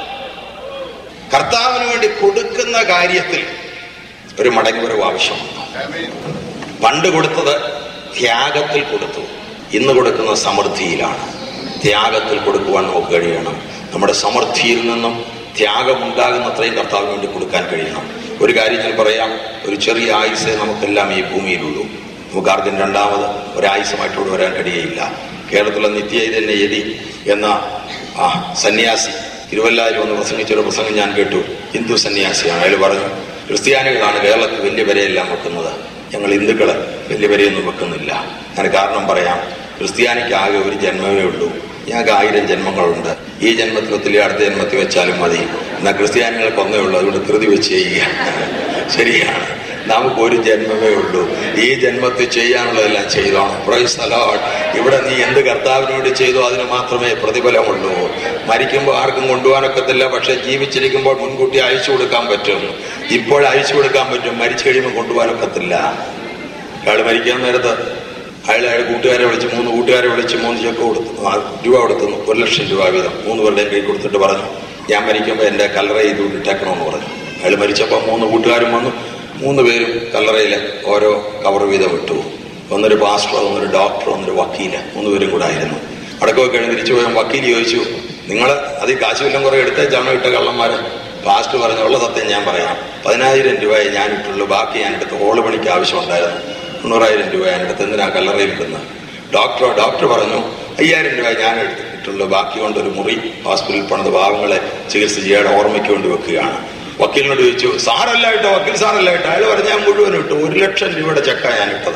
കർത്താവിന് വേണ്ടി കൊടുക്കുന്ന കാര്യത്തിൽ ഒരു മടങ്ങിവരവ് ആവശ്യമുണ്ട് പണ്ട് കൊടുത്തത് ത്യാഗത്തിൽ കൊടുത്തു ഇന്ന് കൊടുക്കുന്ന സമൃദ്ധിയിലാണ് ത്യാഗത്തിൽ കൊടുക്കുവാൻ നമുക്ക് കഴിയണം നമ്മുടെ സമൃദ്ധിയിൽ നിന്നും ത്യാഗമുണ്ടാകുന്നത്രയും കർത്താവിന് വേണ്ടി കൊടുക്കാൻ കഴിയണം ഒരു കാര്യം ഞാൻ പറയാം ഒരു ചെറിയ ആയുസേ നമുക്കെല്ലാം ഈ ഭൂമിയിലുള്ളൂ നമുക്ക് ആർക്കും രണ്ടാമത് ഒരായുസമായിട്ട് ഇവിടെ വരാൻ കഴിയയില്ല കേരളത്തിലെ നിത്യചൈതന്യ യതി എന്ന ആ സന്യാസി തിരുവല്ലായിൽ വന്ന് പ്രസംഗിച്ച ഒരു പ്രസംഗം ഞാൻ കേട്ടു ഹിന്ദു സന്യാസിയാണ് അയാൾ പറഞ്ഞു ക്രിസ്ത്യാനികളാണ് കേരളത്തിൽ വലിയ വരെയെല്ലാം വെക്കുന്നത് ഞങ്ങൾ ഹിന്ദുക്കള് വലിയ വരെയൊന്നും വെക്കുന്നില്ല ഞാൻ കാരണം പറയാം ക്രിസ്ത്യാനിക്ക് ആകെ ഒരു ജന്മമേ ഉള്ളൂ ഞങ്ങൾക്ക് ആയിരം ജന്മങ്ങളുണ്ട് ഈ ജന്മത്തിൽ ഒത്തിരി അടുത്ത ജന്മത്തിൽ വെച്ചാലും മതി എന്നാൽ ക്രിസ്ത്യാനികൾക്ക് ഒന്നേ ഉള്ളൂ അതുകൊണ്ട് ധൃതി വെച്ച് ചെയ്യുക ശരിയാണ് നമുക്ക് ഒരു ജന്മമേ ഉള്ളൂ ഈ ജന്മത്തിൽ ചെയ്യാനുള്ളതെല്ലാം ചെയ്തോണം പ്രൈസ് the Lord. ഇവിടെ നീ എന്ത് കർത്താവിന് വേണ്ടി ചെയ്തോ അതിന് മാത്രമേ പ്രതിഫലമുള്ളൂ മരിക്കുമ്പോൾ ആർക്കും കൊണ്ടുപോകാനൊക്കത്തില്ല പക്ഷെ ജീവിച്ചിരിക്കുമ്പോൾ മുൻകൂട്ടി അയച്ചു കൊടുക്കാൻ പറ്റും ഇപ്പോൾ അയച്ചു കൊടുക്കാൻ പറ്റും മരിച്ചു കഴിയുമ്പോൾ കൊണ്ടുപോകാനൊക്കത്തില്ല അയാൾ മരിക്കാൻ നേരത്ത് അയാൾ അയാൾ കൂട്ടുകാരെ വിളിച്ച് മൂന്ന് കൂട്ടുകാരെ വിളിച്ച് മൂന്ന് ചെക്ക് കൊടുത്തു ആ, രൂപ കൊടുത്തു ഒരു ലക്ഷം രൂപ വീതം മൂന്ന് പേരുടെയും കൈ കൊടുത്തിട്ട് പറഞ്ഞു ഞാൻ മരിക്കുമ്പോൾ എൻ്റെ കല്ലറ ചെയ്ത് ഇട്ടേക്കണമെന്ന് പറഞ്ഞു അയാൾ മരിച്ചപ്പോൾ മൂന്ന് കൂട്ടുകാരും വന്നു മൂന്ന് പേരും കല്ലറയിൽ ഓരോ കവർ വീതം ഇട്ടു ഒന്നൊരു പാസ്റ്റർ ഒന്നൊരു ഡോക്ടർ ഒന്നൊരു വക്കീല് മൂന്ന് പേരും കൂടെ ആയിരുന്നു അടക്കമൊക്കെ കഴിഞ്ഞ് തിരിച്ചു പോയാൽ വക്കീൽ ചോദിച്ചു നിങ്ങൾ അതിൽ കാശുവില്ലം കുറെ എടുത്തേച്ചാണോ ഇട്ട കള്ളന്മാര് പാസ്റ്റ് പറഞ്ഞ ഉള്ള സത്യം ഞാൻ പറയാം പതിനായിരം രൂപയെ ഞാൻ ഇട്ടുള്ളൂ ബാക്കി ഞാൻ എടുത്ത് ഹോള് പണിക്ക് ആവശ്യമുണ്ടായിരുന്നു തൊണ്ണൂറായിരം രൂപ ഞാൻ എടുത്ത് എന്തിനാ കല്ലറയിൽ ഇടുന്നത് ഡോക്ടർ ഡോക്ടർ പറഞ്ഞു അയ്യായിരം രൂപ ഞാൻ എടുത്തിട്ടുള്ളൂ ബാക്കി കൊണ്ട് ഒരു മുറി ഹോസ്പിറ്റലിൽ പണിത് പാവങ്ങളെ ചികിത്സ ചെയ്യാൻ ഓർമ്മയ്ക്ക് വേണ്ടി വെക്കുകയാണ് വക്കീലിനോട് ചോദിച്ചു സാറല്ല ഇട്ടോ വക്കീൽ സാറല്ല ഇട്ടോ അയാൾ പറഞ്ഞ ഞാൻ മുഴുവൻ ഇട്ടു ഒരു ലക്ഷം രൂപയുടെ ചെക്കാ ഞാൻ ഇട്ടത്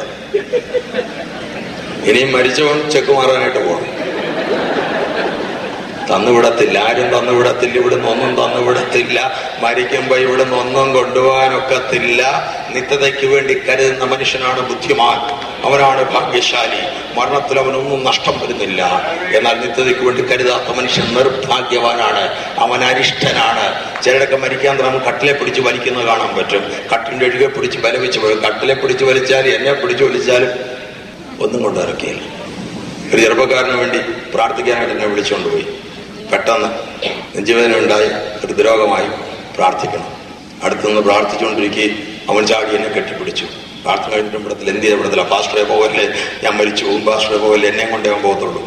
ഇനിയും മരിച്ചവൻ ചെക്ക് മാറാനായിട്ട് പോകണം തന്നുവിടത്തില്ല ആരും തന്നുവിടത്തില്ല ഇവിടുന്ന് ഒന്നും തന്നുവിടത്തില്ല മരിക്കുമ്പോ ഇവിടുന്ന് ഒന്നും കൊണ്ടുപോകാനൊക്കത്തില്ല നിത്യതയ്ക്ക് വേണ്ടി കരുതുന്ന മനുഷ്യനാണ് ബുദ്ധിമാൻ അവനാണ് ഭാഗ്യശാലി മരണത്തിൽ അവനൊന്നും നഷ്ടം വരുന്നില്ല എന്നാൽ നിത്യതയ്ക്ക് വേണ്ടി കരുതാത്ത മനുഷ്യൻ നിർഭാഗ്യവാനാണ് അവൻ അരിഷ്ടനാണ് ചിലരൊക്കെ മരിക്കാൻ നമ്മൾ കട്ടിലെ പിടിച്ച് വലിക്കുന്നത് കാണാൻ പറ്റും കട്ടിന്റെ ഒഴുകെ പിടിച്ച് ബലവിച്ച് പോയി കട്ടിലെ പിടിച്ച് വലിച്ചാലും എന്നെ പിടിച്ച് വലിച്ചാലും ഒന്നും കൊണ്ടിറക്കിയില്ല ഒരു ചെറുപ്പക്കാരന് വേണ്ടി പ്രാർത്ഥിക്കാനായിട്ട് എന്നെ വിളിച്ചുകൊണ്ട് പോയി പെട്ടെന്ന് നെഞ്ചുവേദന ഉണ്ടായി ഹൃദ്രോഗമായി പ്രാർത്ഥിക്കണം അടുത്തുനിന്ന് പ്രാർത്ഥിച്ചുകൊണ്ടിരിക്കുകയും അവൻ ചാടി എന്നെ കെട്ടിപ്പിടിച്ചു പ്രാർത്ഥന കഴിഞ്ഞിട്ടുമ്പടത്തിൽ എന്ത് ചെയ്യപ്പെടത്തില്ല പാസ്റ്ററെ പോകല്ലേ ഞാൻ മരിച്ചു പോകും പാസ്റ്ററെ പോകല്ലേ എന്നെ കൊണ്ടേ അവൻ പോകത്തുള്ളൂ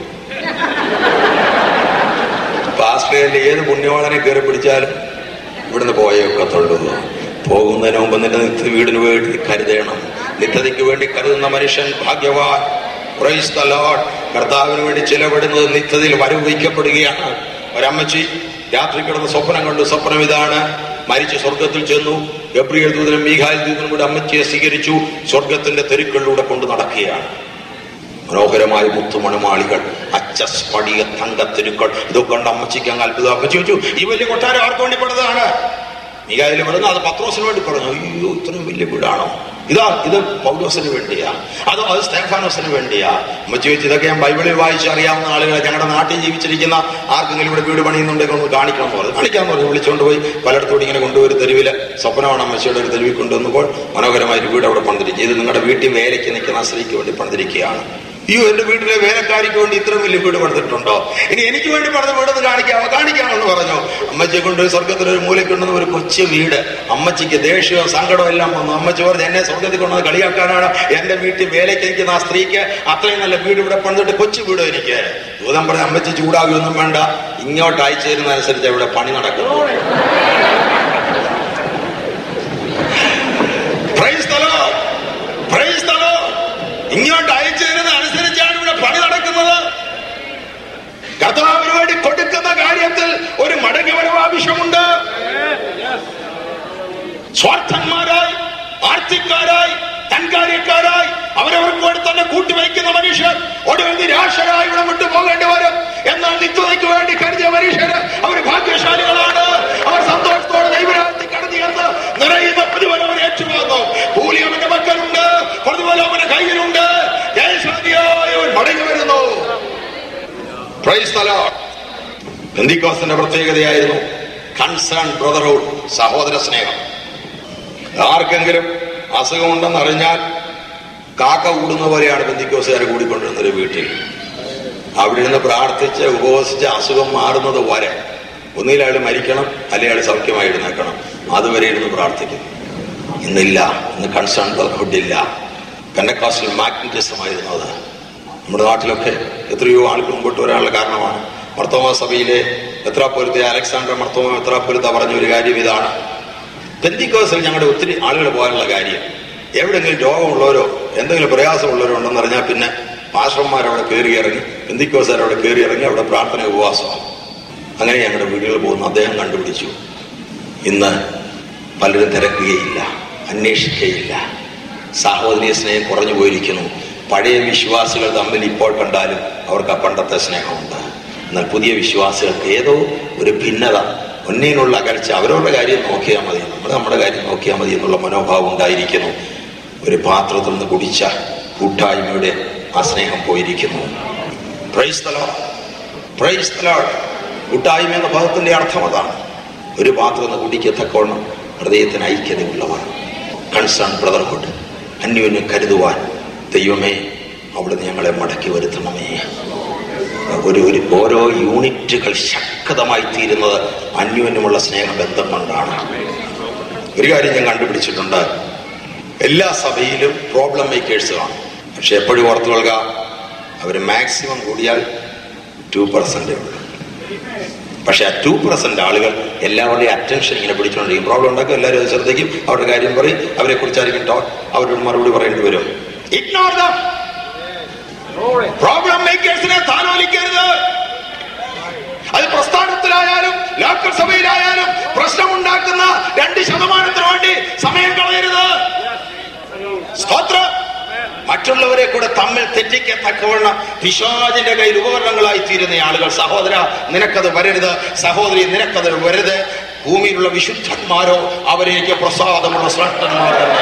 പാസ്റ്ററയിൽ ഏത് പുണ്യവാളനെ കയറി പിടിച്ചാലും ഇവിടുന്ന് പോയേ ഒക്കത്തുള്ളൂ പോകുന്നതിന് മുമ്പ് നിന്റെ നിത്യ വീടിന് വേണ്ടി കരുതണം നിത്യതയ്ക്ക് വേണ്ടി കരുതുന്ന മനുഷ്യൻ ഭാഗ്യവാൻ പ്രൈസ് ദ ലോർഡ് കർത്താവിന് വേണ്ടി ചിലവിടുന്നത് നിത്യതയിൽ വരവയ്ക്കപ്പെടുകയാണ് ഒരമ്മച്ചി രാത്രി കിടന്ന് സ്വപ്നം കണ്ടു സ്വപ്നം ഇതാണ് മരിച്ച് സ്വർഗത്തിൽ ചെന്നു ഗബ്രിയൽ ദൂതനും മീഖാൽ ദൂതനും കൂടെ അമ്മച്ചിയെ സ്വീകരിച്ചു സ്വർഗത്തിന്റെ തെരുക്കളിലൂടെ കൊണ്ട് നടക്കുകയാണ് മനോഹരമായ മുത്തുമണമാളികൾ അച്ചസ്പടിക തങ്കത്തിരുക്കൾ ഇതൊക്കെ കണ്ട് അമ്മച്ചിക്ക് അങ്ങ് അത്ഭുതം അമ്മച്ചി ചോദിച്ചു ഈ വലിയ കൊട്ടാരം ആർക്ക് വേണ്ടി പണിതാണ് മീകായിൽ പറഞ്ഞു അത് പത്രോസിന് വേണ്ടി പറഞ്ഞു അയ്യോ ഇത്രയും വലിയ വീടാണോ ഇതാ ഇത് പൗലോസിന് വേണ്ടിയാ അതോ അത് സ്തേഫാനോസിന് വേണ്ടിയാ അമ്മച്ചി ചോദിച്ചു ഇതൊക്കെ ഞാൻ ബൈബിളിൽ വായിച്ച് അറിയാവുന്ന ആളുകളെ ഞങ്ങളുടെ നാട്ടിൽ ജീവിച്ചിരിക്കുന്ന ആർക്കെങ്കിലും ഇവിടെ വീട് പണിയുന്നുണ്ടെങ്കിൽ ഒന്ന് കാണിക്കണം എന്ന് പറഞ്ഞു കാണിക്കാന്ന് പറഞ്ഞു വിളിച്ചുകൊണ്ട് പോയി പലയിടത്തോടെ ഇങ്ങനെ കൊണ്ടുപോയി തെരുവില് സ്വപ്നമാണ് അമ്മച്ചിയുടെ ഒരു തെരുവിൽ കൊണ്ടുവന്നപ്പോൾ മനോഹരമായ ഒരു വീട് അവിടെ പണിതിരിക്കുക ഇത് നിങ്ങളുടെ വീട്ടിൽ വേലയ്ക്ക് നിൽക്കുന്ന സ്ത്രീക്ക് വേണ്ടി പണിതിരിക്കുകയാണ് അയ്യോ എന്റെ വീട്ടിലെ വേലക്കാരിക്ക് വേണ്ടി ഇത്രയും വലിയ വീട് പണിതിട്ടുണ്ടോ ഇനി എനിക്ക് വേണ്ടി പണിത വീടൊന്ന് കാണിക്കാമോ കാണിക്കാമെന്ന് പറഞ്ഞു അമ്മച്ചിയെ കൊണ്ട് സ്വർഗത്തിലൊരു മൂലയ്ക്കുണ്ടെന്ന് ഒരു കൊച്ചു വീട് അമ്മച്ചിക്ക് ദേഷ്യവും സങ്കടവും എല്ലാം വന്നു അമ്മച്ചി പറഞ്ഞു എന്നെ സ്വർഗത്തിൽ കൊണ്ടുവന്ന് കളിയാക്കാനാണ് എന്റെ വീട്ടിൽ വേലയ്ക്ക് നിൽക്കുന്ന ആ സ്ത്രീക്ക് അത്രയും നല്ല വീട് ഇവിടെ പണിതിട്ട് കൊച്ചു വീട് എനിക്ക് ദൂതം പറഞ്ഞ അമ്മച്ചി ചൂടാകുകയൊന്നും വേണ്ട ഇങ്ങോട്ട് അയച്ചു തരുന്നതനുസരിച്ച് ഇവിടെ പണി നടക്കുന്നു Praise the Lord. Praise the Lord. ഇങ്ങോട്ട് അയച്ചു തരുന്ന അനുസരിച്ചാണ് ഇവിടെ പണി നടക്കുന്നത് കർത്താവിന് വേണ്ടി കൊടുക്കുന്ന കാര്യത്തിൽ ഒരു മടങ്ങി വരവ് ആവശ്യമുണ്ട് സ്വാർത്ഥന്മാരായി ആർത്തിക്കാരായി തൻകാര്യക്കാരായി അവരവർക്ക് വേണ്ടി തന്നെ കൂട്ടിവയ്ക്കുന്ന മനുഷ്യർ ഒടുവിൽ നിരാശരായി ഇവിടെ വിട്ടു പോകേണ്ടി വരും എന്നാൽ നിത്യതയ്ക്ക് വേണ്ടി കരുതിയ മനുഷ്യർ അവർ ഭാഗ്യശാലികളാണ് അവർ സന്തോഷത്തോടെ ദൈവരാജ്യത്തിൽ കടന്നു എന്ന് നിറയുന്ന പ്രതിഫലം അവർ ഏറ്റുവാങ്ങും കൂലി അവന്റെ മക്കളുണ്ട് പ്രതിഫലം അവന്റെ കയ്യിലുണ്ട് ജയശാലിയായി അവൻ മടങ്ങി വരുന്നു Praise the Lord. പെന്തിക്കോസിന്റെ പ്രത്യേകതയായിരുന്നു കൺസേൺ ബ്രദർഹുഡ് സഹോദര സ്നേഹം ആർക്കെങ്കിലും അസുഖമുണ്ടെന്ന് അറിഞ്ഞാൽ കാക്ക കൂടുന്ന പോലെയാണ് ബന്ധിക്കോസുകാർ കൂടിക്കൊണ്ടിരുന്നത് വീട്ടിൽ അവിടെ ഇരുന്ന് പ്രാർത്ഥിച്ച് ഉപവസിച്ച് അസുഖം മാറുന്നത് വരെ ഒന്നിൽ അയാൾ മരിക്കണം അല്ലെങ്കിൽ അയാൾ സൗഖ്യമായി എഴുന്നേക്കണം അതുവരെ ഇരുന്ന് പ്രാർത്ഥിക്കും ഇന്നില്ല ഇന്ന് കൺസേൺ ബ്രദർഹുഡ് ഇല്ല പെന്നക്കോസ്റ്റൽ മാഗ്നറ്റിസം ആയിരുന്നു അത് നമ്മുടെ നാട്ടിലൊക്കെ എത്രയോ ആൾക്ക് മുമ്പോട്ട് വരാനുള്ള കാരണമാണ് മർത്തോമ സഭയിലെ എത്രാപ്പൊരുത്തെ അലക്സാണ്ടർ മർത്തോമ എത്രാപ്പൊരുത്ത പറഞ്ഞ ഒരു കാര്യം ഇതാണ് പെന്തിക്കോസിൽ ഞങ്ങളുടെ ഒത്തിരി ആളുകൾ പോകാനുള്ള കാര്യം എവിടെങ്കിലും രോഗമുള്ളവരോ എന്തെങ്കിലും പ്രയാസമുള്ളവരോ ഉണ്ടെന്ന് അറിഞ്ഞാൽ പിന്നെ പാശ്രന്മാരവിടെ കയറി ഇറങ്ങി പെന്തിക്കോസാരവിടെ കയറി ഇറങ്ങി അവിടെ പ്രാർത്ഥന ഉപവാസമാണ് അങ്ങനെ ഞങ്ങളുടെ വീടുകളിൽ പോകുന്ന അദ്ദേഹം കണ്ടുപിടിച്ചു ഇന്ന് പലരും തിരക്കുകയില്ല അന്വേഷിക്കുകയില്ല സാഹോദര്യ സ്നേഹം കുറഞ്ഞു പോയിരിക്കുന്നു പഴയ വിശ്വാസികൾ തമ്മിൽ ഇപ്പോൾ കണ്ടാലും അവർക്ക് ആ പണ്ടത്തെ സ്നേഹമുണ്ട് എന്നാൽ പുതിയ വിശ്വാസികൾക്ക് ഏതോ ഒരു ഭിന്നത ഒന്നിനുള്ള അകൽച്ച അവരവരുടെ കാര്യം നോക്കിയാൽ മതി നമ്മൾ നമ്മുടെ കാര്യം നോക്കിയാൽ മതി എന്നുള്ള മനോഭാവം ഉണ്ടായിരിക്കുന്നു ഒരു പാത്രത്തിൽ നിന്ന് കുടിച്ച കൂട്ടായ്മയുടെ ആ സ്നേഹം പോയിരിക്കുന്നു praise the Lord. Praise the Lord. കൂട്ടായ്മ എന്ന പദത്തിന്റെ അർത്ഥം അതാണ് ഒരു പാത്രം നിന്ന് കുടിക്കത്തക്കോണം ഹൃദയത്തിന് ഐക്യതയുള്ളവർ കൺസേൺ ബ്രദർഹുഡ് അന്യോന്യം കരുതുവാൻ ദൈവമേ അവിടുന്ന് ഞങ്ങളെ മടക്കി വരുത്തണമേ ഒരു ഒരു ഓരോ യൂണിറ്റുകൾ ശക്തമായി തീരുന്നത് അന്യോന്യമുള്ള സ്നേഹബന്ധം കൊണ്ടാണ് ഒരു കാര്യം ഞാൻ കണ്ടുപിടിച്ചിട്ടുണ്ട് എല്ലാ സഭയിലും പ്രോബ്ലം മേക്കേഴ്സ് കാണും പക്ഷെ എപ്പോഴും ഓർത്തു കൊള്ളുക അവർ മാക്സിമം കൂടിയാൽ ടു പെർസെന്റ് ഉള്ളൂ പക്ഷെ ആ ടു പെർസെന്റ് ആളുകൾ എല്ലാവരുടെയും അറ്റൻഷൻ ഇങ്ങനെ പിടിച്ചുകൊണ്ടിരിക്കും പ്രോബ്ലം ഉണ്ടാക്കും എല്ലാവരും അത് ശ്രദ്ധിക്കും അവരുടെ കാര്യം പറയും അവരെ കുറിച്ചായിരിക്കും ടോക്ക് അവരോട് മറുപടി പറയേണ്ടി വരും ഇഗ്നോർ ദം പ്രോബ്ലം മേക്കേഴ്സിനെ താലോലിക്കരുത് അത് പ്രസ്ഥാനത്തിലായാലും ലോക്കൽ സഭയിലായാലും പ്രശ്നമുണ്ടാക്കുന്ന രണ്ട് ശതമാനത്തിന് വേണ്ടി സമയം കളയരുത് സ്തോത്രം മറ്റുള്ളവരെ കൂടെ തമ്മിൽ തെറ്റിക്കത്തക്കവണ്ണം പിശാചിന്റെ കയ്യിൽ ഉപകരണങ്ങളായി തീരുന്ന ആളുകൾ സഹോദര നിനക്കത് വരരുത് സഹോദരി നിനക്കത് വരരുത് ഭൂമിയിലുള്ള വിശുദ്ധന്മാരോ അവരേക്ക് പ്രസാദമുള്ള ശ്രേഷ്ഠന്മാർ തന്നെ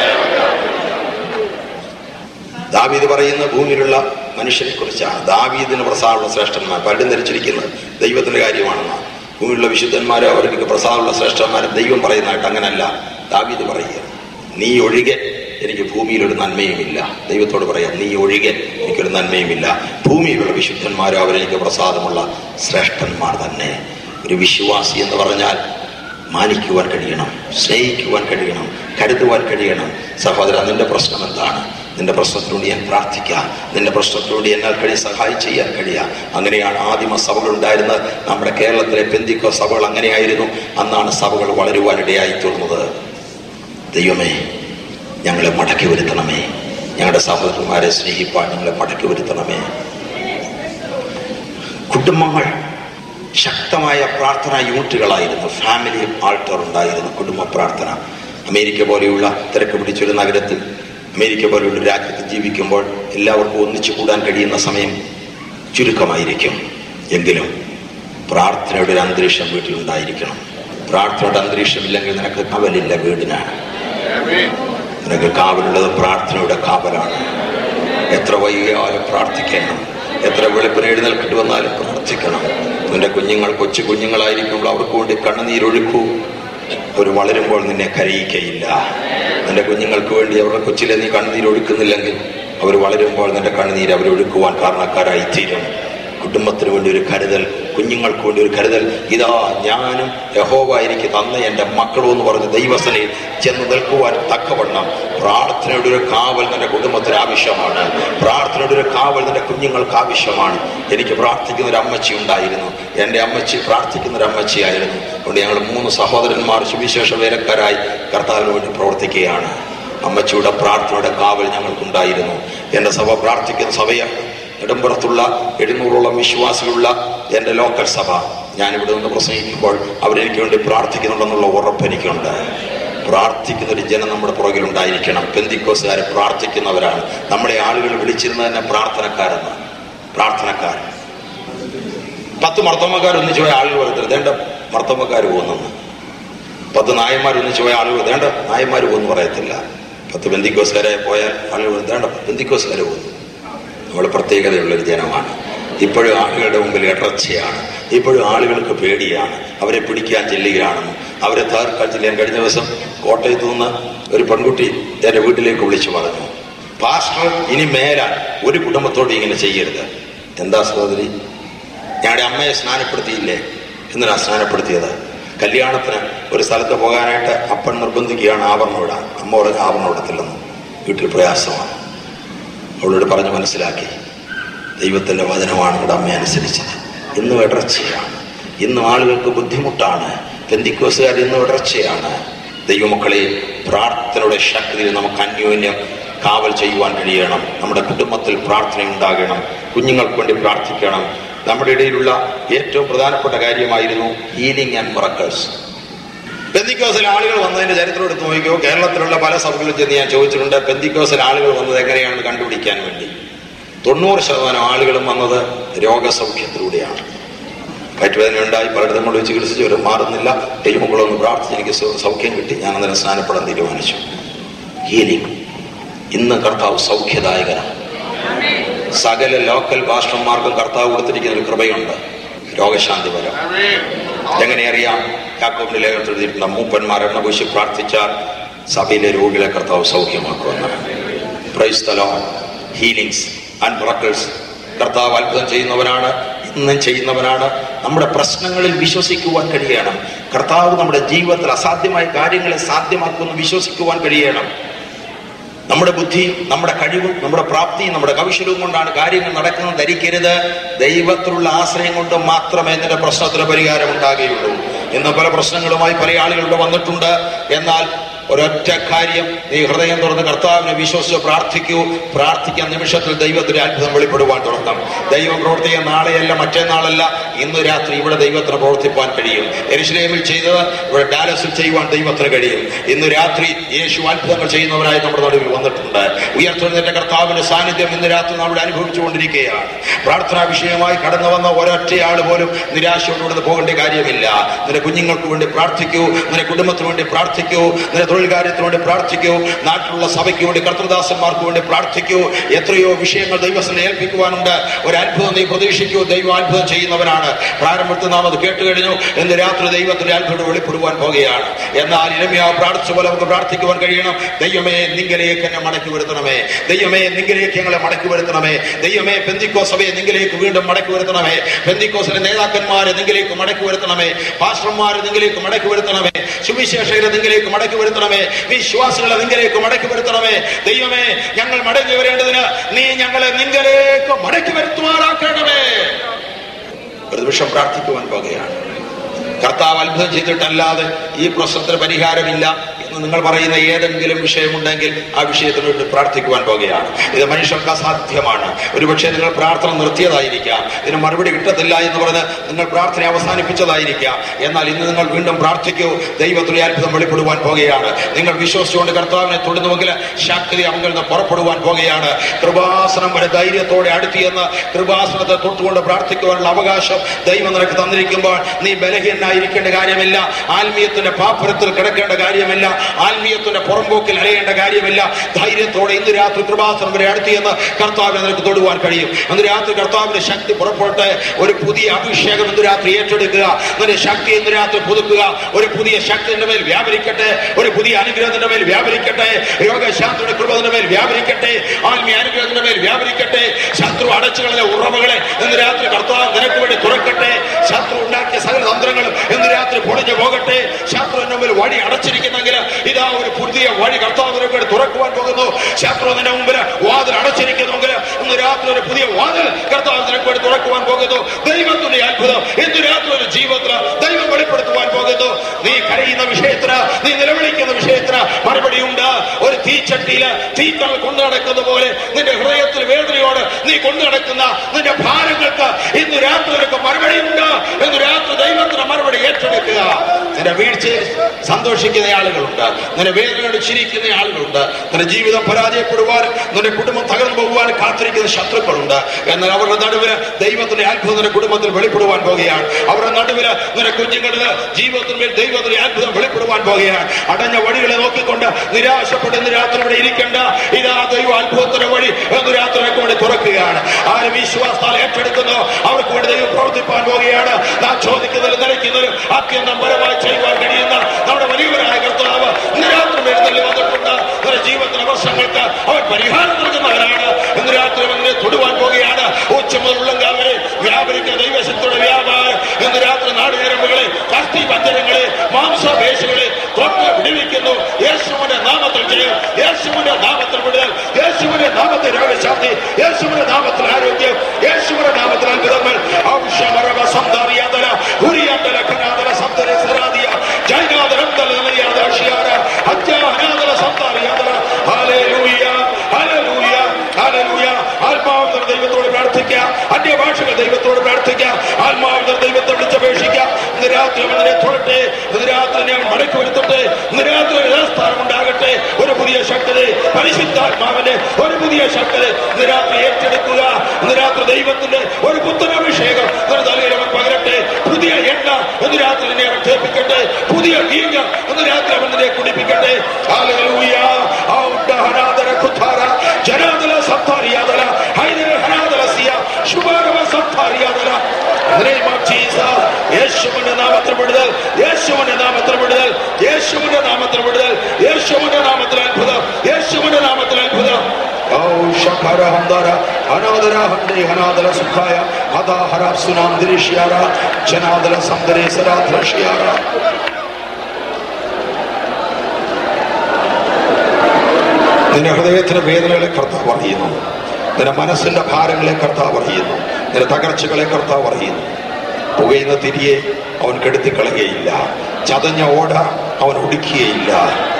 ദാവീദ് പറയുന്ന ഭൂമിയിലുള്ള മനുഷ്യരെ കുറിച്ചാണ് ദാവീദിന് പ്രസാദമുള്ള ശ്രേഷ്ഠന്മാർ പലരും ധരിച്ചിരിക്കുന്നത് ദൈവത്തിന്റെ കാര്യമാണെന്ന് ഭൂമിയിലുള്ള വിശുദ്ധന്മാരോ അവർക്ക് പ്രസാദമുള്ള ശ്രേഷ്ഠന്മാരെ ദൈവം പറയുന്നതായിട്ട് അങ്ങനല്ല ദാവീദ് പറയുക നീ ഒഴികെ എനിക്ക് ഭൂമിയിൽ ഒരു നന്മയുമില്ല ദൈവത്തോട് പറയാം നീ ഒഴികെ എനിക്കൊരു നന്മയുമില്ല ഭൂമിയിലുള്ള വിശുദ്ധന്മാരോ അവരെനിക്ക് പ്രസാദമുള്ള ശ്രേഷ്ഠന്മാർ തന്നെ ഒരു വിശ്വാസി എന്ന് പറഞ്ഞാൽ മാനിക്കുവാൻ കഴിയണം സ്നേഹിക്കുവാൻ കഴിയണം കരുതുവാൻ കഴിയണം സഹോദര നിന്റെ പ്രശ്നം എന്താണ് നിന്റെ പ്രശ്നത്തിലൂടെ ഞാൻ പ്രാർത്ഥിക്കാം നിന്റെ പ്രശ്നത്തിലൂടെ എന്നാൽ കഴിയും സഹായം ചെയ്യാൻ കഴിയാം അങ്ങനെയാണ് ആദിമ സഭകൾ ഉണ്ടായിരുന്നത് നമ്മുടെ കേരളത്തിലെ പെന്തിക്കോ സഭകൾ അങ്ങനെയായിരുന്നു അന്നാണ് സഭകൾ വളരുവാനിടയായി തീർന്നത് ദൈവമേ ഞങ്ങളെ മടക്കി വരുത്തണമേ ഞങ്ങളുടെ സഹോദരന്മാരെ സ്നേഹിപ്പാൻ ഞങ്ങളെ മടക്കി വരുത്തണമേ കുടുംബങ്ങൾ ശക്തമായ പ്രാർത്ഥനാ യൂണിറ്റുകളായിരുന്നു ഫാമിലി ആൾട്ടർ ഉണ്ടായിരുന്നു കുടുംബ പ്രാർത്ഥന അമേരിക്ക പോലെയുള്ള തിരക്ക് പിടിച്ചൊരു നഗരത്തിൽ അമേരിക്ക പോലെയുള്ള രാജ്യത്ത് ജീവിക്കുമ്പോൾ എല്ലാവർക്കും ഒന്നിച്ചു കൂടാൻ കഴിയുന്ന സമയം ചുരുക്കമായിരിക്കും എങ്കിലും പ്രാർത്ഥനയുടെ ഒരു അന്തരീക്ഷം വീട്ടിലുണ്ടായിരിക്കണം പ്രാർത്ഥനയുടെ അന്തരീക്ഷം ഇല്ലെങ്കിൽ നിനക്ക് കവലില്ല വീടിനാണ് നിനക്ക് കാവലുള്ളത് പ്രാർത്ഥനയുടെ കാവലാണ് എത്ര വൈകിയാലും പ്രാർത്ഥിക്കണം എത്ര വെളുപ്പിന് എഴുന്നേൽക്കിട്ട് വന്നാലും പ്രാർത്ഥിക്കണം നിന്റെ കുഞ്ഞുങ്ങൾ കൊച്ചു കുഞ്ഞുങ്ങളായിരിക്കുമ്പോൾ അവർക്ക് വേണ്ടി കണ്ണുനീരൊഴുക്കൂ അവർ വളരുമ്പോൾ നിന്നെ കരയിക്കയില്ല നിന്റെ കുഞ്ഞുങ്ങൾക്ക് വേണ്ടി അവരുടെ കൊച്ചിലെ നീ കണ്ണുനീരൊഴുക്കുന്നില്ലെങ്കിൽ അവർ വളരുമ്പോൾ നിന്റെ കണ്ണുനീര് അവരൊഴുക്കുവാൻ കാരണക്കാരായി തീരും കുടുംബത്തിന് വേണ്ടി ഒരു കരുതൽ കുഞ്ഞുങ്ങൾക്ക് വേണ്ടി ഒരു കരുതൽ ഇതാ ഞാനും യഹോവ എനിക്ക് തന്ന എൻ്റെ മക്കളും എന്ന് പറഞ്ഞ് ദൈവസനയിൽ ചെന്ന് നിൽക്കുവാൻ തക്കവണ്ണം പ്രാർത്ഥനയുടെ ഒരു കാവൽ നിന്റെ കുടുംബത്തിന് ആവശ്യമാണ് പ്രാർത്ഥനയുടെ ഒരു കാവൽ നിന്റെ കുഞ്ഞുങ്ങൾക്ക് ആവശ്യമാണ് എനിക്ക് പ്രാർത്ഥിക്കുന്ന ഒരു അമ്മച്ചി ഉണ്ടായിരുന്നു എൻ്റെ അമ്മച്ചി പ്രാർത്ഥിക്കുന്ന ഒരു അമ്മച്ചിയായിരുന്നു അതുകൊണ്ട് ഞങ്ങൾ മൂന്ന് സഹോദരന്മാർ സുവിശേഷ വേലക്കാരായി കർത്താവിന് വേണ്ടി പ്രവർത്തിക്കുകയാണ് അമ്മച്ചിയുടെ പ്രാർത്ഥനയുടെ കാവൽ ഞങ്ങൾക്കുണ്ടായിരുന്നു എൻ്റെ സഭ പ്രാർത്ഥിക്കുന്ന സഭയാണ് നെടുമ്പുറത്തുള്ള എഴുന്നൂറോളം വിശ്വാസികളുള്ള എൻ്റെ ലോക്കൽ സഭ ഞാനിവിടെ നിന്ന് പ്രസംഗിക്കുമ്പോൾ അവരെനിക്ക് വേണ്ടി പ്രാർത്ഥിക്കുന്നുണ്ടെന്നുള്ള ഉറപ്പ് എനിക്കുണ്ട് പ്രാർത്ഥിക്കുന്ന ഒരു ജനം നമ്മുടെ പുറകിൽ ഉണ്ടായിരിക്കണം പെന്തിക്കോസുകാരെ പ്രാർത്ഥിക്കുന്നവരാണ് നമ്മളെ ആളുകൾ വിളിച്ചിരുന്നത് തന്നെ പ്രാർത്ഥനക്കാരെന്ന് പ്രാർത്ഥനക്കാരൻ പത്ത് മർത്തമ്മക്കാർ ഒന്നിച്ചു പോയ ആളുകൾ പറയത്തില്ല ദേണ്ട മർത്തമ്മക്കാർ പോകുന്നെന്ന് പത്ത് നായന്മാർ ഒന്നിച്ചു പോയ ആളുകൾ ദേണ്ട നായന്മാർ പോകുന്നു പറയത്തില്ല പത്ത് ബന്ധിക്കോസുകാരെ പോയാൽ ആളുകൾ ദേണ്ട ബന്ധിക്കോസുകാരെ പോകുന്നു നമ്മൾ പ്രത്യേകതയുള്ള ഒരു ജനമാണ് ഇപ്പോഴും ആളുകളുടെ മുമ്പിൽ ഇടർച്ചയാണ് ഇപ്പോഴും ആളുകൾക്ക് പേടിയാണ് അവരെ പിടിക്കാൻ ചെല്ലുകയാണെന്നും അവരെ തകർക്കാൻ ചെല്ലാൻ കഴിഞ്ഞ ദിവസം കോട്ടയത്ത് നിന്ന് ഒരു പെൺകുട്ടി എന്റെ വീട്ടിലേക്ക് വിളിച്ചു പറഞ്ഞു പാസ്റ്റർ ഇനി മേലാൽ ഒരു കുടുംബത്തോട് ഇങ്ങനെ ചെയ്യരുത് എന്താ സഹോദരി ഞങ്ങളുടെ അമ്മയെ സ്നാനപ്പെടുത്തിയില്ലേ എന്തിനാ സ്നാനപ്പെടുത്തിയത് കല്യാണത്തിന് ഒരു സ്ഥലത്ത് പോകാനായിട്ട് അപ്പൻ നിർബന്ധിക്കുകയാണ് ആഭരണം ഇടാൻ അമ്മ പറഞ്ഞ ആഭരണം ഇടത്തില്ലെന്ന് വീട്ടിൽ പ്രയാസമാണ് അവളോട് പറഞ്ഞ് മനസ്സിലാക്കി ദൈവത്തിന്റെ വചനമാണ് ഇവിടെ അമ്മ അനുസരിച്ചത് ഇന്നും ഇടർച്ചയാണ് ഇന്നും ആളുകൾക്ക് ബുദ്ധിമുട്ടാണ് പെന്തിക്കോസുകാർ ഇന്നും ഇടർച്ചയാണ് ദൈവമക്കളെ പ്രാർത്ഥനയുടെ ശക്തിയിൽ നമുക്ക് അന്യോന്യം കാവൽ ചെയ്യുവാൻ കഴിയണം നമ്മുടെ കുടുംബത്തിൽ പ്രാർത്ഥന ഉണ്ടാകണം കുഞ്ഞുങ്ങൾക്ക് വേണ്ടി പ്രാർത്ഥിക്കണം നമ്മുടെ ഇടയിലുള്ള ഏറ്റവും പ്രധാനപ്പെട്ട കാര്യമായിരുന്നു ഹീലിംഗ് ആൻഡ് മറക്കേഴ്സ് പെന്തിക്കോസിൽ ആളുകൾ വന്നതിന്റെ ചരിത്രം എടുത്ത് നോക്കിയോ കേരളത്തിലുള്ള പല സഭകളിൽ ചെന്ന് ഞാൻ ചോദിച്ചിട്ടുണ്ട് പെന്തിക്കോസിൽ ആളുകൾ വന്നത് എങ്ങനെയാണെന്ന് കണ്ടുപിടിക്കാൻ വേണ്ടി തൊണ്ണൂറ് ശതമാനം ആളുകളും വന്നത് രോഗസൗഖ്യത്തിലൂടെയാണ് വയറ്റുവേദന ഉണ്ടായി പലയിടത്തും കൊണ്ട് ചികിത്സിച്ച് വരും മാറുന്നില്ല ദൈവങ്ങളൊന്ന് പ്രാർത്ഥിച്ച് എനിക്ക് സൗ- സൗഖ്യം കിട്ടി ഞാൻ അന്നേരം സ്നാനപ്പെടാൻ തീരുമാനിച്ചു ഹീലിംഗ് ഇന്ന് കർത്താവ് സൗഖ്യദായകനാണ് സകല ലോക്കൽ ഭാഷന്മാർക്കും കർത്താവ് കൊടുത്തിരിക്കുന്ന ഒരു കൃപയുണ്ട് രോഗശാന്തി വരം എങ്ങനെ അറിയാം യാക്കോബിന്റെ ലേഖനത്തിൽ എഴുതിയിട്ടുണ്ട് മൂപ്പന്മാർ എണ്ണ പൂശി പ്രാർത്ഥിച്ചാൽ സഭയിലെ രോഗികളെ കർത്താവ് സൗഖ്യമാക്കുമെന്നാണ് praise the Lord healings and miracles കർത്താവ് അത്ഭുതം ചെയ്യുന്നവനാണ് ഇന്നും ചെയ്യുന്നവനാണ് നമ്മുടെ പ്രശ്നങ്ങളിൽ വിശ്വസിക്കുവാൻ കഴിയണം കർത്താവ് നമ്മുടെ ജീവിതത്തിൽ അസാധ്യമായ കാര്യങ്ങളെ സാധ്യമാക്കുമെന്ന് വിശ്വസിക്കുവാൻ കഴിയണം നമ്മുടെ ബുദ്ധിയും നമ്മുടെ കഴിവും നമ്മുടെ പ്രാപ്തിയും നമ്മുടെ കൗശലവും കൊണ്ടാണ് കാര്യങ്ങൾ നടക്കുന്നത് ധരിക്കരുത് ദൈവത്തിലുള്ള ആശ്രയം കൊണ്ട് മാത്രമേ നിന്റെ പ്രശ്നത്തിന് പരിഹാരം ഉണ്ടാകുകയുള്ളൂ ഇന്ന് പല പ്രശ്നങ്ങളുമായി പല ആളുകളുടെ വന്നിട്ടുണ്ട് എന്നാൽ ഒരൊറ്റ കാര്യം നീ ഹൃദയം തുറന്ന് കർത്താവിനെ വിശ്വസിച്ച് പ്രാർത്ഥിക്കൂ പ്രാർത്ഥിക്കാൻ നിമിഷത്തിൽ ദൈവത്തിന്റെ അത്ഭുതം വെളിപ്പെടുവാൻ തുടങ്ങാം ദൈവം പ്രവർത്തിക്കാൻ നാളെയല്ല മറ്റന്നാളല്ല ഇന്ന് രാത്രി ഇവിടെ ദൈവത്തിന് പ്രവർത്തിപ്പാൻ കഴിയും എരുശലേമിൽ ചെയ്തത് ഇവിടെ ഡാലസിൽ ചെയ്യുവാൻ ദൈവത്തിന് കഴിയും ഇന്ന് രാത്രി യേശു അത്ഭുതങ്ങൾ ചെയ്യുന്നവരായി നമ്മുടെ നടുവിൽ വന്നിട്ടുണ്ട് ഉയർത്തുന്നതിന്റെ കർത്താവിന്റെ സാന്നിധ്യം ഇന്ന് രാത്രി നമ്മൾ അനുഭവിച്ചുകൊണ്ടിരിക്കുകയാണ് പ്രാർത്ഥനാ വിഷയമായി കടന്നു വന്ന ഒരൊറ്റയാൾ പോലും നിരാശയോടുകൂടെ പോകേണ്ട കാര്യമില്ല നിന്റെ കുഞ്ഞുങ്ങൾക്ക് വേണ്ടി പ്രാർത്ഥിക്കൂ നിന്റെ കുടുംബത്തിന് വേണ്ടി പ്രാർത്ഥിക്കൂ നിന്റെ തൊഴിൽ കാര്യത്തിന് വേണ്ടി പ്രാർത്ഥിക്കൂ നാട്ടിലുള്ള സഭയ്ക്ക് വേണ്ടി കർത്തൃദാസന്മാർക്ക് വേണ്ടി പ്രാർത്ഥിക്കൂ എത്രയോ വിഷയങ്ങൾ ദൈവസ്ഥനെ ഏൽപ്പിക്കുവാനുണ്ട് ഒരു അത്ഭുതം നീ പ്രതീക്ഷിക്കൂ ദൈവം അത്ഭുതം ചെയ്യുന്നവനാണ് പ്രാരംഭത്തിൽ നാം അത് കേട്ട് കഴിഞ്ഞു ഇന്ന് രാത്രി ദൈവത്തിന്റെ അത്ഭുതം വെളിപ്പെടുവാൻ പോകുകയാണ് എന്നാൽ ഇരമ്യ പ്രാർത്ഥിച്ച പോലെ നമുക്ക് പ്രാർത്ഥിക്കുവാൻ കഴിയണം ദൈവമേ നിങ്കലേക്ക് എന്നെ മടക്കി വരുത്തണമേ ദൈവമേ നിങ്കലേക്ക് ഞങ്ങളെ മടക്കി വരുത്തണമേ ദൈവമേ പെന്തിക്കോ സഭയെ നിങ്കലേക്ക് വീണ്ടും മടക്കി വരുത്തണമേ പെന്തിക്കോസിലെ നേതാക്കന്മാരെ നിങ്കലേക്ക് മടക്കി വരുത്തണമേ പാസ്റ്റർമാരെ നിങ്കലേക്ക് മടക്കി വരുത്തണമേ സുവിശേഷകരെ നിങ്കലേക്ക് മടക്കി വരുത്തണമേ വിശ്വാസികളെ നിങ്കലേക്ക് മടക്കി വരുത്തണമേ ദൈവമേ ഞങ്ങൾ മടങ്ങി വരേണ്ടതിന് നീ ഞങ്ങളെ നിങ്കലേക്ക് മടക്കി വരുത്തുവാനാക്കണമേ ഒരു നിമിഷം പ്രാർത്ഥിക്കുവാൻ പോകുകയാണ് കർത്താവ് അത്ഭുതം ചെയ്തിട്ടല്ലാതെ ഈ പ്രശ്നത്തിന് പരിഹാരമില്ല എന്ന് നിങ്ങൾ പറയുന്ന ഏതെങ്കിലും വിഷയമുണ്ടെങ്കിൽ ആ വിഷയത്തിന് വേണ്ടി പ്രാർത്ഥിക്കുവാൻ പോകുകയാണ് ഇത് മനുഷ്യർക്ക് അസാധ്യമാണ് ഒരുപക്ഷെ നിങ്ങൾ പ്രാർത്ഥന നിർത്തിയതായിരിക്കാം ഇതിന് മറുപടി കിട്ടത്തില്ല എന്ന് പറഞ്ഞ് നിങ്ങൾ പ്രാർത്ഥന അവസാനിപ്പിച്ചതായിരിക്കാം എന്നാൽ ഇന്ന് നിങ്ങൾ വീണ്ടും പ്രാർത്ഥിക്കൂ ദൈവത്തിലെ അത്ഭുതം വെളിപ്പെടുവാൻ പോകുകയാണ് നിങ്ങൾ വിശ്വസിച്ചുകൊണ്ട് കർത്താവിനെ തൊടുന്നുവെങ്കിൽ ശക്തി അവങ്ങളിൽ നിന്ന് പുറപ്പെടുവാൻ പോകുകയാണ് കൃപാസനം വരെ ധൈര്യത്തോടെ അടുത്തിയെന്ന് കൃപാസനത്തെ തൊട്ടുകൊണ്ട് പ്രാർത്ഥിക്കുവാനുള്ള അവകാശം ദൈവം നിനക്ക് തന്നിരിക്കുമ്പോൾ നീ ബലഹീനായിരിക്കേണ്ട കാര്യമില്ല ആത്മീയത്തിന്റെ പാപ്പരത്തിൽ കിടക്കേണ്ട കാര്യമില്ല ആത്മീയത്തിന്റെ പുറമ്പോക്കിൽ അലയേണ്ട കാര്യമില്ല ധൈര്യത്തോടെ ഇന്ന് രാത്രി കൃപാസനം വരെ അടുത്തിയെന്ന് കർത്താവിനെ നിനക്ക് തൊടുവാൻ കഴിയും അന്ന് രാത്രി കർത്താവിന്റെ ശക്തി പുറപ്പെട്ട് ഒരു പുതിയ അഭിഷേകം ഇന്ന് രാത്രി ഏറ്റെടുക്കുക നിന്റെ ശക്തി ഇന്ന് രാത്രി പുതുക്കുക ഒരു പുതിയ ശക്തി നിന്റെ മേൽ വ്യാപരിക്കട്ടെ ഒരു പുതിയ അനുഗ്രഹത്തിന്റെ മേൽ വ്യാപരിക്കട്ടെ രോഗശാസ്ത്രയുടെ കൃപത്തിന്റെ മേൽ വ്യാപരിക്കട്ടെ ആത്മീയ അനുഗ്രഹത്തിന്റെ മേൽ വ്യാപരിക്കട്ടെ ശത്രു അടച്ചുകളിലെ ഉറവകളെ ഇന്ന് രാത്രി കർത്താവ് നിനക്ക് വേണ്ടി തുറക്കട്ടെ ശത്രു ഉണ്ടാക്കിയ സകല തന്ത്രങ്ങളും ഇന്ന് രാത്രി പൊളിഞ്ഞു പോകട്ടെ ശത്രു എന്റെ മുമ്പിൽ വഴി അടച്ചിരിക്കുന്നെങ്കിൽ ഇതാ ഒരു പുതിയ വഴി കർത്താവ് നിനക്ക് വേണ്ടി തുറക്കുവാൻ പോകുന്നു ശത്രു നിന്റെ മുമ്പിൽ വാതിൽ അടച്ചിരിക്കുന്നെങ്കിൽ ഇന്ന് രാത്രി ഒരു പുതിയ വാതിൽ കർത്താവ് നിനക്ക് വേണ്ടി തുറക്കുവാൻ പോകുന്നു ദൈവത്തിന്റെ അത്ഭുതം ഇന്ന് രാത്രി ഒരു ജീവിതത്തിന് ദൈവം വെളിപ്പെടുത്തുവാൻ പോകുന്നു നീ കരയുന്ന വിഷയത്തിന് നീ നിലവിളിക്കുന്ന വിഷയത്തിന് മറുപടിയുണ്ട് ഒരു തീ തീച്ചട്ടിയില് തീക്കൽ കൊണ്ടു നടക്കുന്ന പോലെ നിന്റെ ഹൃദയത്തിൽ വേദനയോട് നീ കൊണ്ടു നടക്കുന്ന നിന്റെ ഭാരങ്ങൾക്ക് ഇന്ന് രാത്രി നിനക്ക് മറുപടിയുണ്ട് ഇന്ന് രാത്രി ദൈവത്തിന് മറുപടി ഏറ്റെടുക്കുക നിന്റെ വീഴ്ചയിൽ സന്തോഷിക്കുന്ന ആളുകളുണ്ട് നിന്റെ വേദനയോട് ചിരിക്കുന്ന ആളുകളുണ്ട് നിന്റെ ജീവിതം പരാജയപ്പെടുവാൻ നിന്റെ കുടുംബം തകർന്നു പോകുവാൻ കാത്തിരിക്കുന്ന ശത്രുക്കളുണ്ട് എന്നാൽ അവരുടെ നടുവില് ദൈവത്തിന്റെ അത്ഭുതം നിന്റെ കുടുംബത്തിൽ വെളിപ്പെടുവാൻ പോകുകയാണ് അവരുടെ നടുവില് നിന്റെ കുഞ്ഞുങ്ങളുടെ ജീവിതത്തിന്മേൽ ദൈവത്തിന്റെ അത്ഭുതം വെളിപ്പെടുവാൻ പോകുകയാണ് അടഞ്ഞ വഴികളെ നോക്കിക്കൊണ്ട് നിരാശപ്പെട്ട് ഇന്ന് രാത്രി ഇവിടെ ഇരിക്കേണ്ട ഇതാ ദൈവ അത്ഭുതത്തിന്റെ വഴി എന്ന് രാത്രി നിനക്ക് വേണ്ടി തുറക്കുകയാണ് ആര് വിശ്വാസത്താൽ ഏറ്റെടുക്കുന്നു അവർക്ക് വേണ്ടി ദൈവം പ്രവർത്തിപ്പാൻ പോവുകയാണ് നാം ചോദിക്കുന്നതിൽ നിലയ്ക്കുന്നതിൽ അത്യന്തം പരമായി ചെയ്യുവാൻ കഴിയുന്ന നമ്മുടെ വലിയവരായ കർത്താവ് ഇന്ന് രാത്രി വരുന്നതിൽ വന്നിട്ടുണ്ട് നിന്റെ ജീവിതത്തിലെ പ്രശ്നങ്ങൾക്ക് അവൻ പരിഹാരം നൽകുന്നവരാണ് ഇന്ന് രാത്രി അവനെ തൊടുവാൻ പോവുകയാണ് ഉച്ച മുതലുള്ള വരെ വ്യാപരിക്കുന്ന ദൈവശക്തിയുടെ വ്യാപാരം ഇന്ന് രാത്രി നാടുഞരമ്പുകളെ കഷ്ടി പഞ്ചരങ്ങളെ മാംസപേശികളെ തൊട്ട് വിടുവിക്കുന്നു യേശുവിന്റെ നാമത്തിൽ ജയം യേശുവിന്റെ നാമത്തിൽ വിടുതൽ യേശുവിന്റെ നാമത്തിൽ രോഗശാന്തി യേശുവിന്റെ നാമത്തിൽ ആരോഗ്യം യേശുവിന്റെ നാമത്തിൽ അത്ഭുതങ്ങൾ ഔഷമരവ സന്താരിയാതല ഹുരിയാതല ഖനാതല സന്തര സരാദിയ ജൈനാദരം തല നിലയാദ അഷിയാര അത്യാഹനാദല സന്താരിയാതല ഹല്ലേലൂയ ഹല്ലേലൂയ ഹല്ലേലൂയ ആത്മാവിന്റെ ദൈവത്തോട് പ്രാർത്ഥിക്കാം അന്യഭാഷകൾ ദൈവത്തോട് പ്രാർത്ഥിക്കാം ആത്മാവിന്റെ ദൈവത്തെ വിളിച്ചപേക്ഷിക്കാം ഇന്ന് രാത്രി അവനെ തൊടട്ടെ ഇന്ന് രാത്രി ഞാൻ മടക്കി വരുത്തട്ടെ ഇന്ന് രാത്രി ഒരു യഥാസ്ഥാനം ഉണ്ടാകട്ടെ ഒരു പുതിയ ശക്തി പരിശുദ്ധാത്മാവിന്റെ ഒരു പുതിയ ശക്തി ഇന്ന് രാത്രി ഏറ്റെടുക്കുക ഇന്ന് രാത്രി ദൈവത്തിന്റെ ഒരു പുത്തനാഭിഷേകം ഇന്ന് തലയിൽ അവൻ പകരട്ടെ പുതിയ എണ്ണ ഇന്ന് രാത്രി എന്നെ അവൻ കേൾപ്പിക്കട്ടെ പുതിയ വീഞ്ഞ ഇന്ന് രാത്രി അവൻ നിന്നെ കുടിപ്പിക്കട്ടെ ഹല്ലേലൂയ ഔഡ ഹനാദര കുഥാര ജനാദല സത്താരിയാദല ഹൈദര ഹനാദല സിയ ശുഭാരവ സത്താരിയാദല In the name of Jesus, യേശുവിന്റെ നാമത്തിൽ വിടുതൽ യേശുവിന്റെ നാമത്തിൽ വിടുതൽ യേശുവിന്റെ നാമത്തിൽ വിടുതൽ യേശുവിന്റെ നാമത്തിൽ അത്ഭുതം യേശുവിന്റെ നാമത്തിൽ അത്ഭുതം ഓ ശഖര ഹന്ദര അനാദര ഹന്ദേ ഹനാദല സുഖായ ഹദാഹര സുനാന്തരിഷ്യാര ജനാദല സന്ദരേസര ധൃഷ്യാര നിന്റെ ഹൃദയത്തിന്റെ വേദനകളെ കർത്താവ് അറിയുന്നു നിന്റെ മനസ്സിന്റെ ഭാരങ്ങളെ കർത്താവ് അറിയുന്നു നിന്റെ തകർച്ചകളെ കർത്താവ് അറിയുന്നു പുകയുന്ന തിരിയെ അവൻ കെടുത്തിക്കളയുകയില്ല ചതഞ്ഞ ഓട അവൻ ഒടുക്കുകയില്ല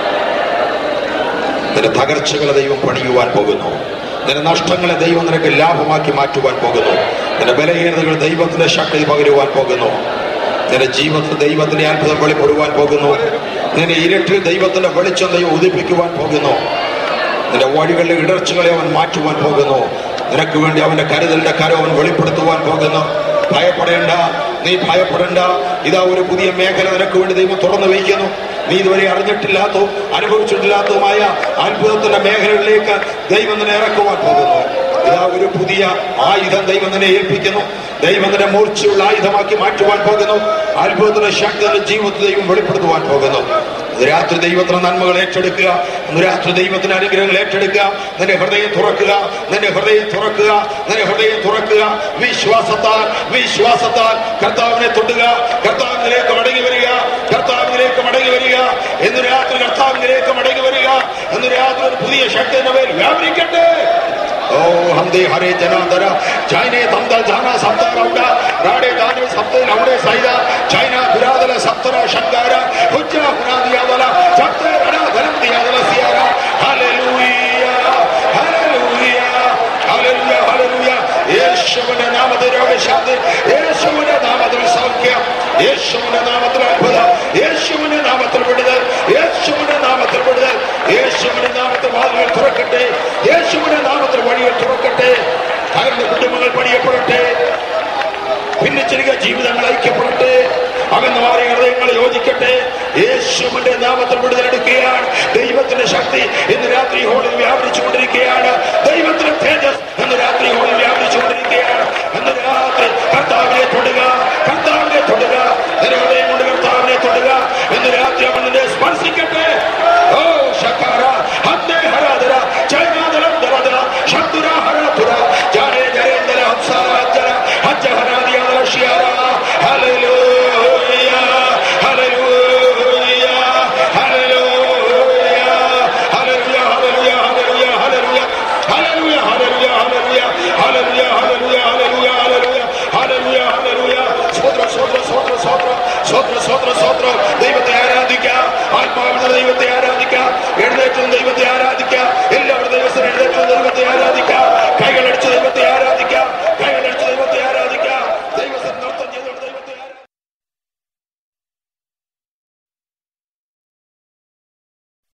നിന്റെ തകർച്ചകളെ ദൈവം പണിയുവാൻ പോകുന്നു നിന്റെ നഷ്ടങ്ങളെ ദൈവം നിനക്ക് ലാഭമാക്കി മാറ്റുവാൻ പോകുന്നു നിന്റെ ബലഹീനതകൾ ദൈവത്തിന്റെ ശക്തി പകരുവാൻ പോകുന്നു നിന്റെ ജീവിതത്തിൽ ദൈവത്തിന്റെ അത്ഭുതം വെളിപ്പെടുവാൻ പോകുന്നു നിന്റെ ഇരുട്ടിൽ ദൈവത്തിന്റെ വെളിച്ചം ദൈവം ഉദിപ്പിക്കുവാൻ പോകുന്നു നിന്റെ വഴികളിലെ ഇടർച്ചകളെ അവൻ മാറ്റുവാൻ പോകുന്നു നിനക്ക് വേണ്ടി അവന്റെ കരുതലിന്റെ കരം അവൻ വെളിപ്പെടുത്തുവാൻ പോകുന്നു ഭയപ്പെടേണ്ട നീ ഭയപ്പെടേണ്ട ഇതാ ഒരു പുതിയ മേഖല നിനക്ക് വേണ്ടി ദൈവം തുറന്നു വയ്ക്കുന്നു നീ ഇതുവരെ അറിഞ്ഞിട്ടില്ലാത്തതും അനുഭവിച്ചിട്ടില്ലാത്തതുമായ അത്ഭുതത്തിന്റെ മേഖലകളിലേക്ക് ദൈവം നിന്നെ ഇറക്കുവാൻ പോകുന്നു ഇതാ ഒരു പുതിയ ആയുധം ദൈവം നിന്നെ ഏൽപ്പിക്കുന്നു ദൈവം നിന്നെ മൂർച്ചയുള്ള ആയുധമാക്കി മാറ്റുവാൻ പോകുന്നു അത്ഭുതത്തിന്റെ ശക്തി നിന്റെ ജീവിതത്തിൽ ദൈവം വെളിപ്പെടുത്തുവാൻ പോകുന്നു ഇന്ന് രാത്രി ദൈവത്തിന്റെ നന്മകൾ ഏറ്റെടുക്കുക ഇന്ന് രാത്രി ദൈവത്തിന്റെ അനുഗ്രഹങ്ങൾ ഏറ്റെടുക്കുക നിന്റെ ഹൃദയം തുറക്കുക നിന്റെ ഹൃദയം തുറക്കുക നിന്റെ ഹൃദയം തുറക്കുക വിശ്വാസത്താൽ വിശ്വാസത്താൽ കർത്താവിനെ തൊടുക കർത്താവിലേക്ക് മടങ്ങി വരിക കർത്താവിലേക്ക് മടങ്ങി വരിക ഇന്ന് രാത്രി കർത്താവിലേക്ക് മടങ്ങി വരിക ഇന്ന് രാത്രി ഒരു പുതിയ ശക്തി എന്ന പേര് വ്യാപരിക്കട്ടെ ഓ ഹന്ദേ ഹരേ ജനാന്തര ചൈനയെ തന്തൽ ജാന സപ്താരൗഡ രാടേ ദാനേ സപ്തയിൽ അവിടെ സൈദ ചൈന പുരാതന സപ്തര ശങ്കാര ഹുജ്ജ പുരാദിയാതല ചപ്തേ രണധരം ദിയാതല സിയാര ഹല്ലേലൂയ ഹല്ലേലൂയ ഹല്ലേലൂയ ഹല്ലേലൂയ യേശുവിന്റെ നാമത്തിൽ രോഗശാന്തി യേശുവിന്റെ നാമത്തിൽ സൗഖ്യം യേശുവിന്റെ നാമത്തിൽ അത്ഭുതം യേശുവിന്റെ നാമത്തിൽ വിടുതൽ യേശുവിന്റെ നാമത്തിൽ വിടുതൽ യേശുവിന്റെ നാമത്തിൽ വാതിലുകൾ തുറക്കട്ടെ യേശുവിന്റെ നാമത്തിൽ വഴികൾ തുറക്കട്ടെ തകർന്ന കുടുംബങ്ങൾ പണിയപ്പെടട്ടെ ഭിന്നിച്ചിരിക്കുക ജീവിതങ്ങൾ ഐക്യപ്പെടട്ടെ അകന്ന് മാറിയ ഹൃദയങ്ങൾ യോജിക്കട്ടെ യേശുവിന്റെ നാമത്തിൽ വിടുതലെടുക്കുകയാണ്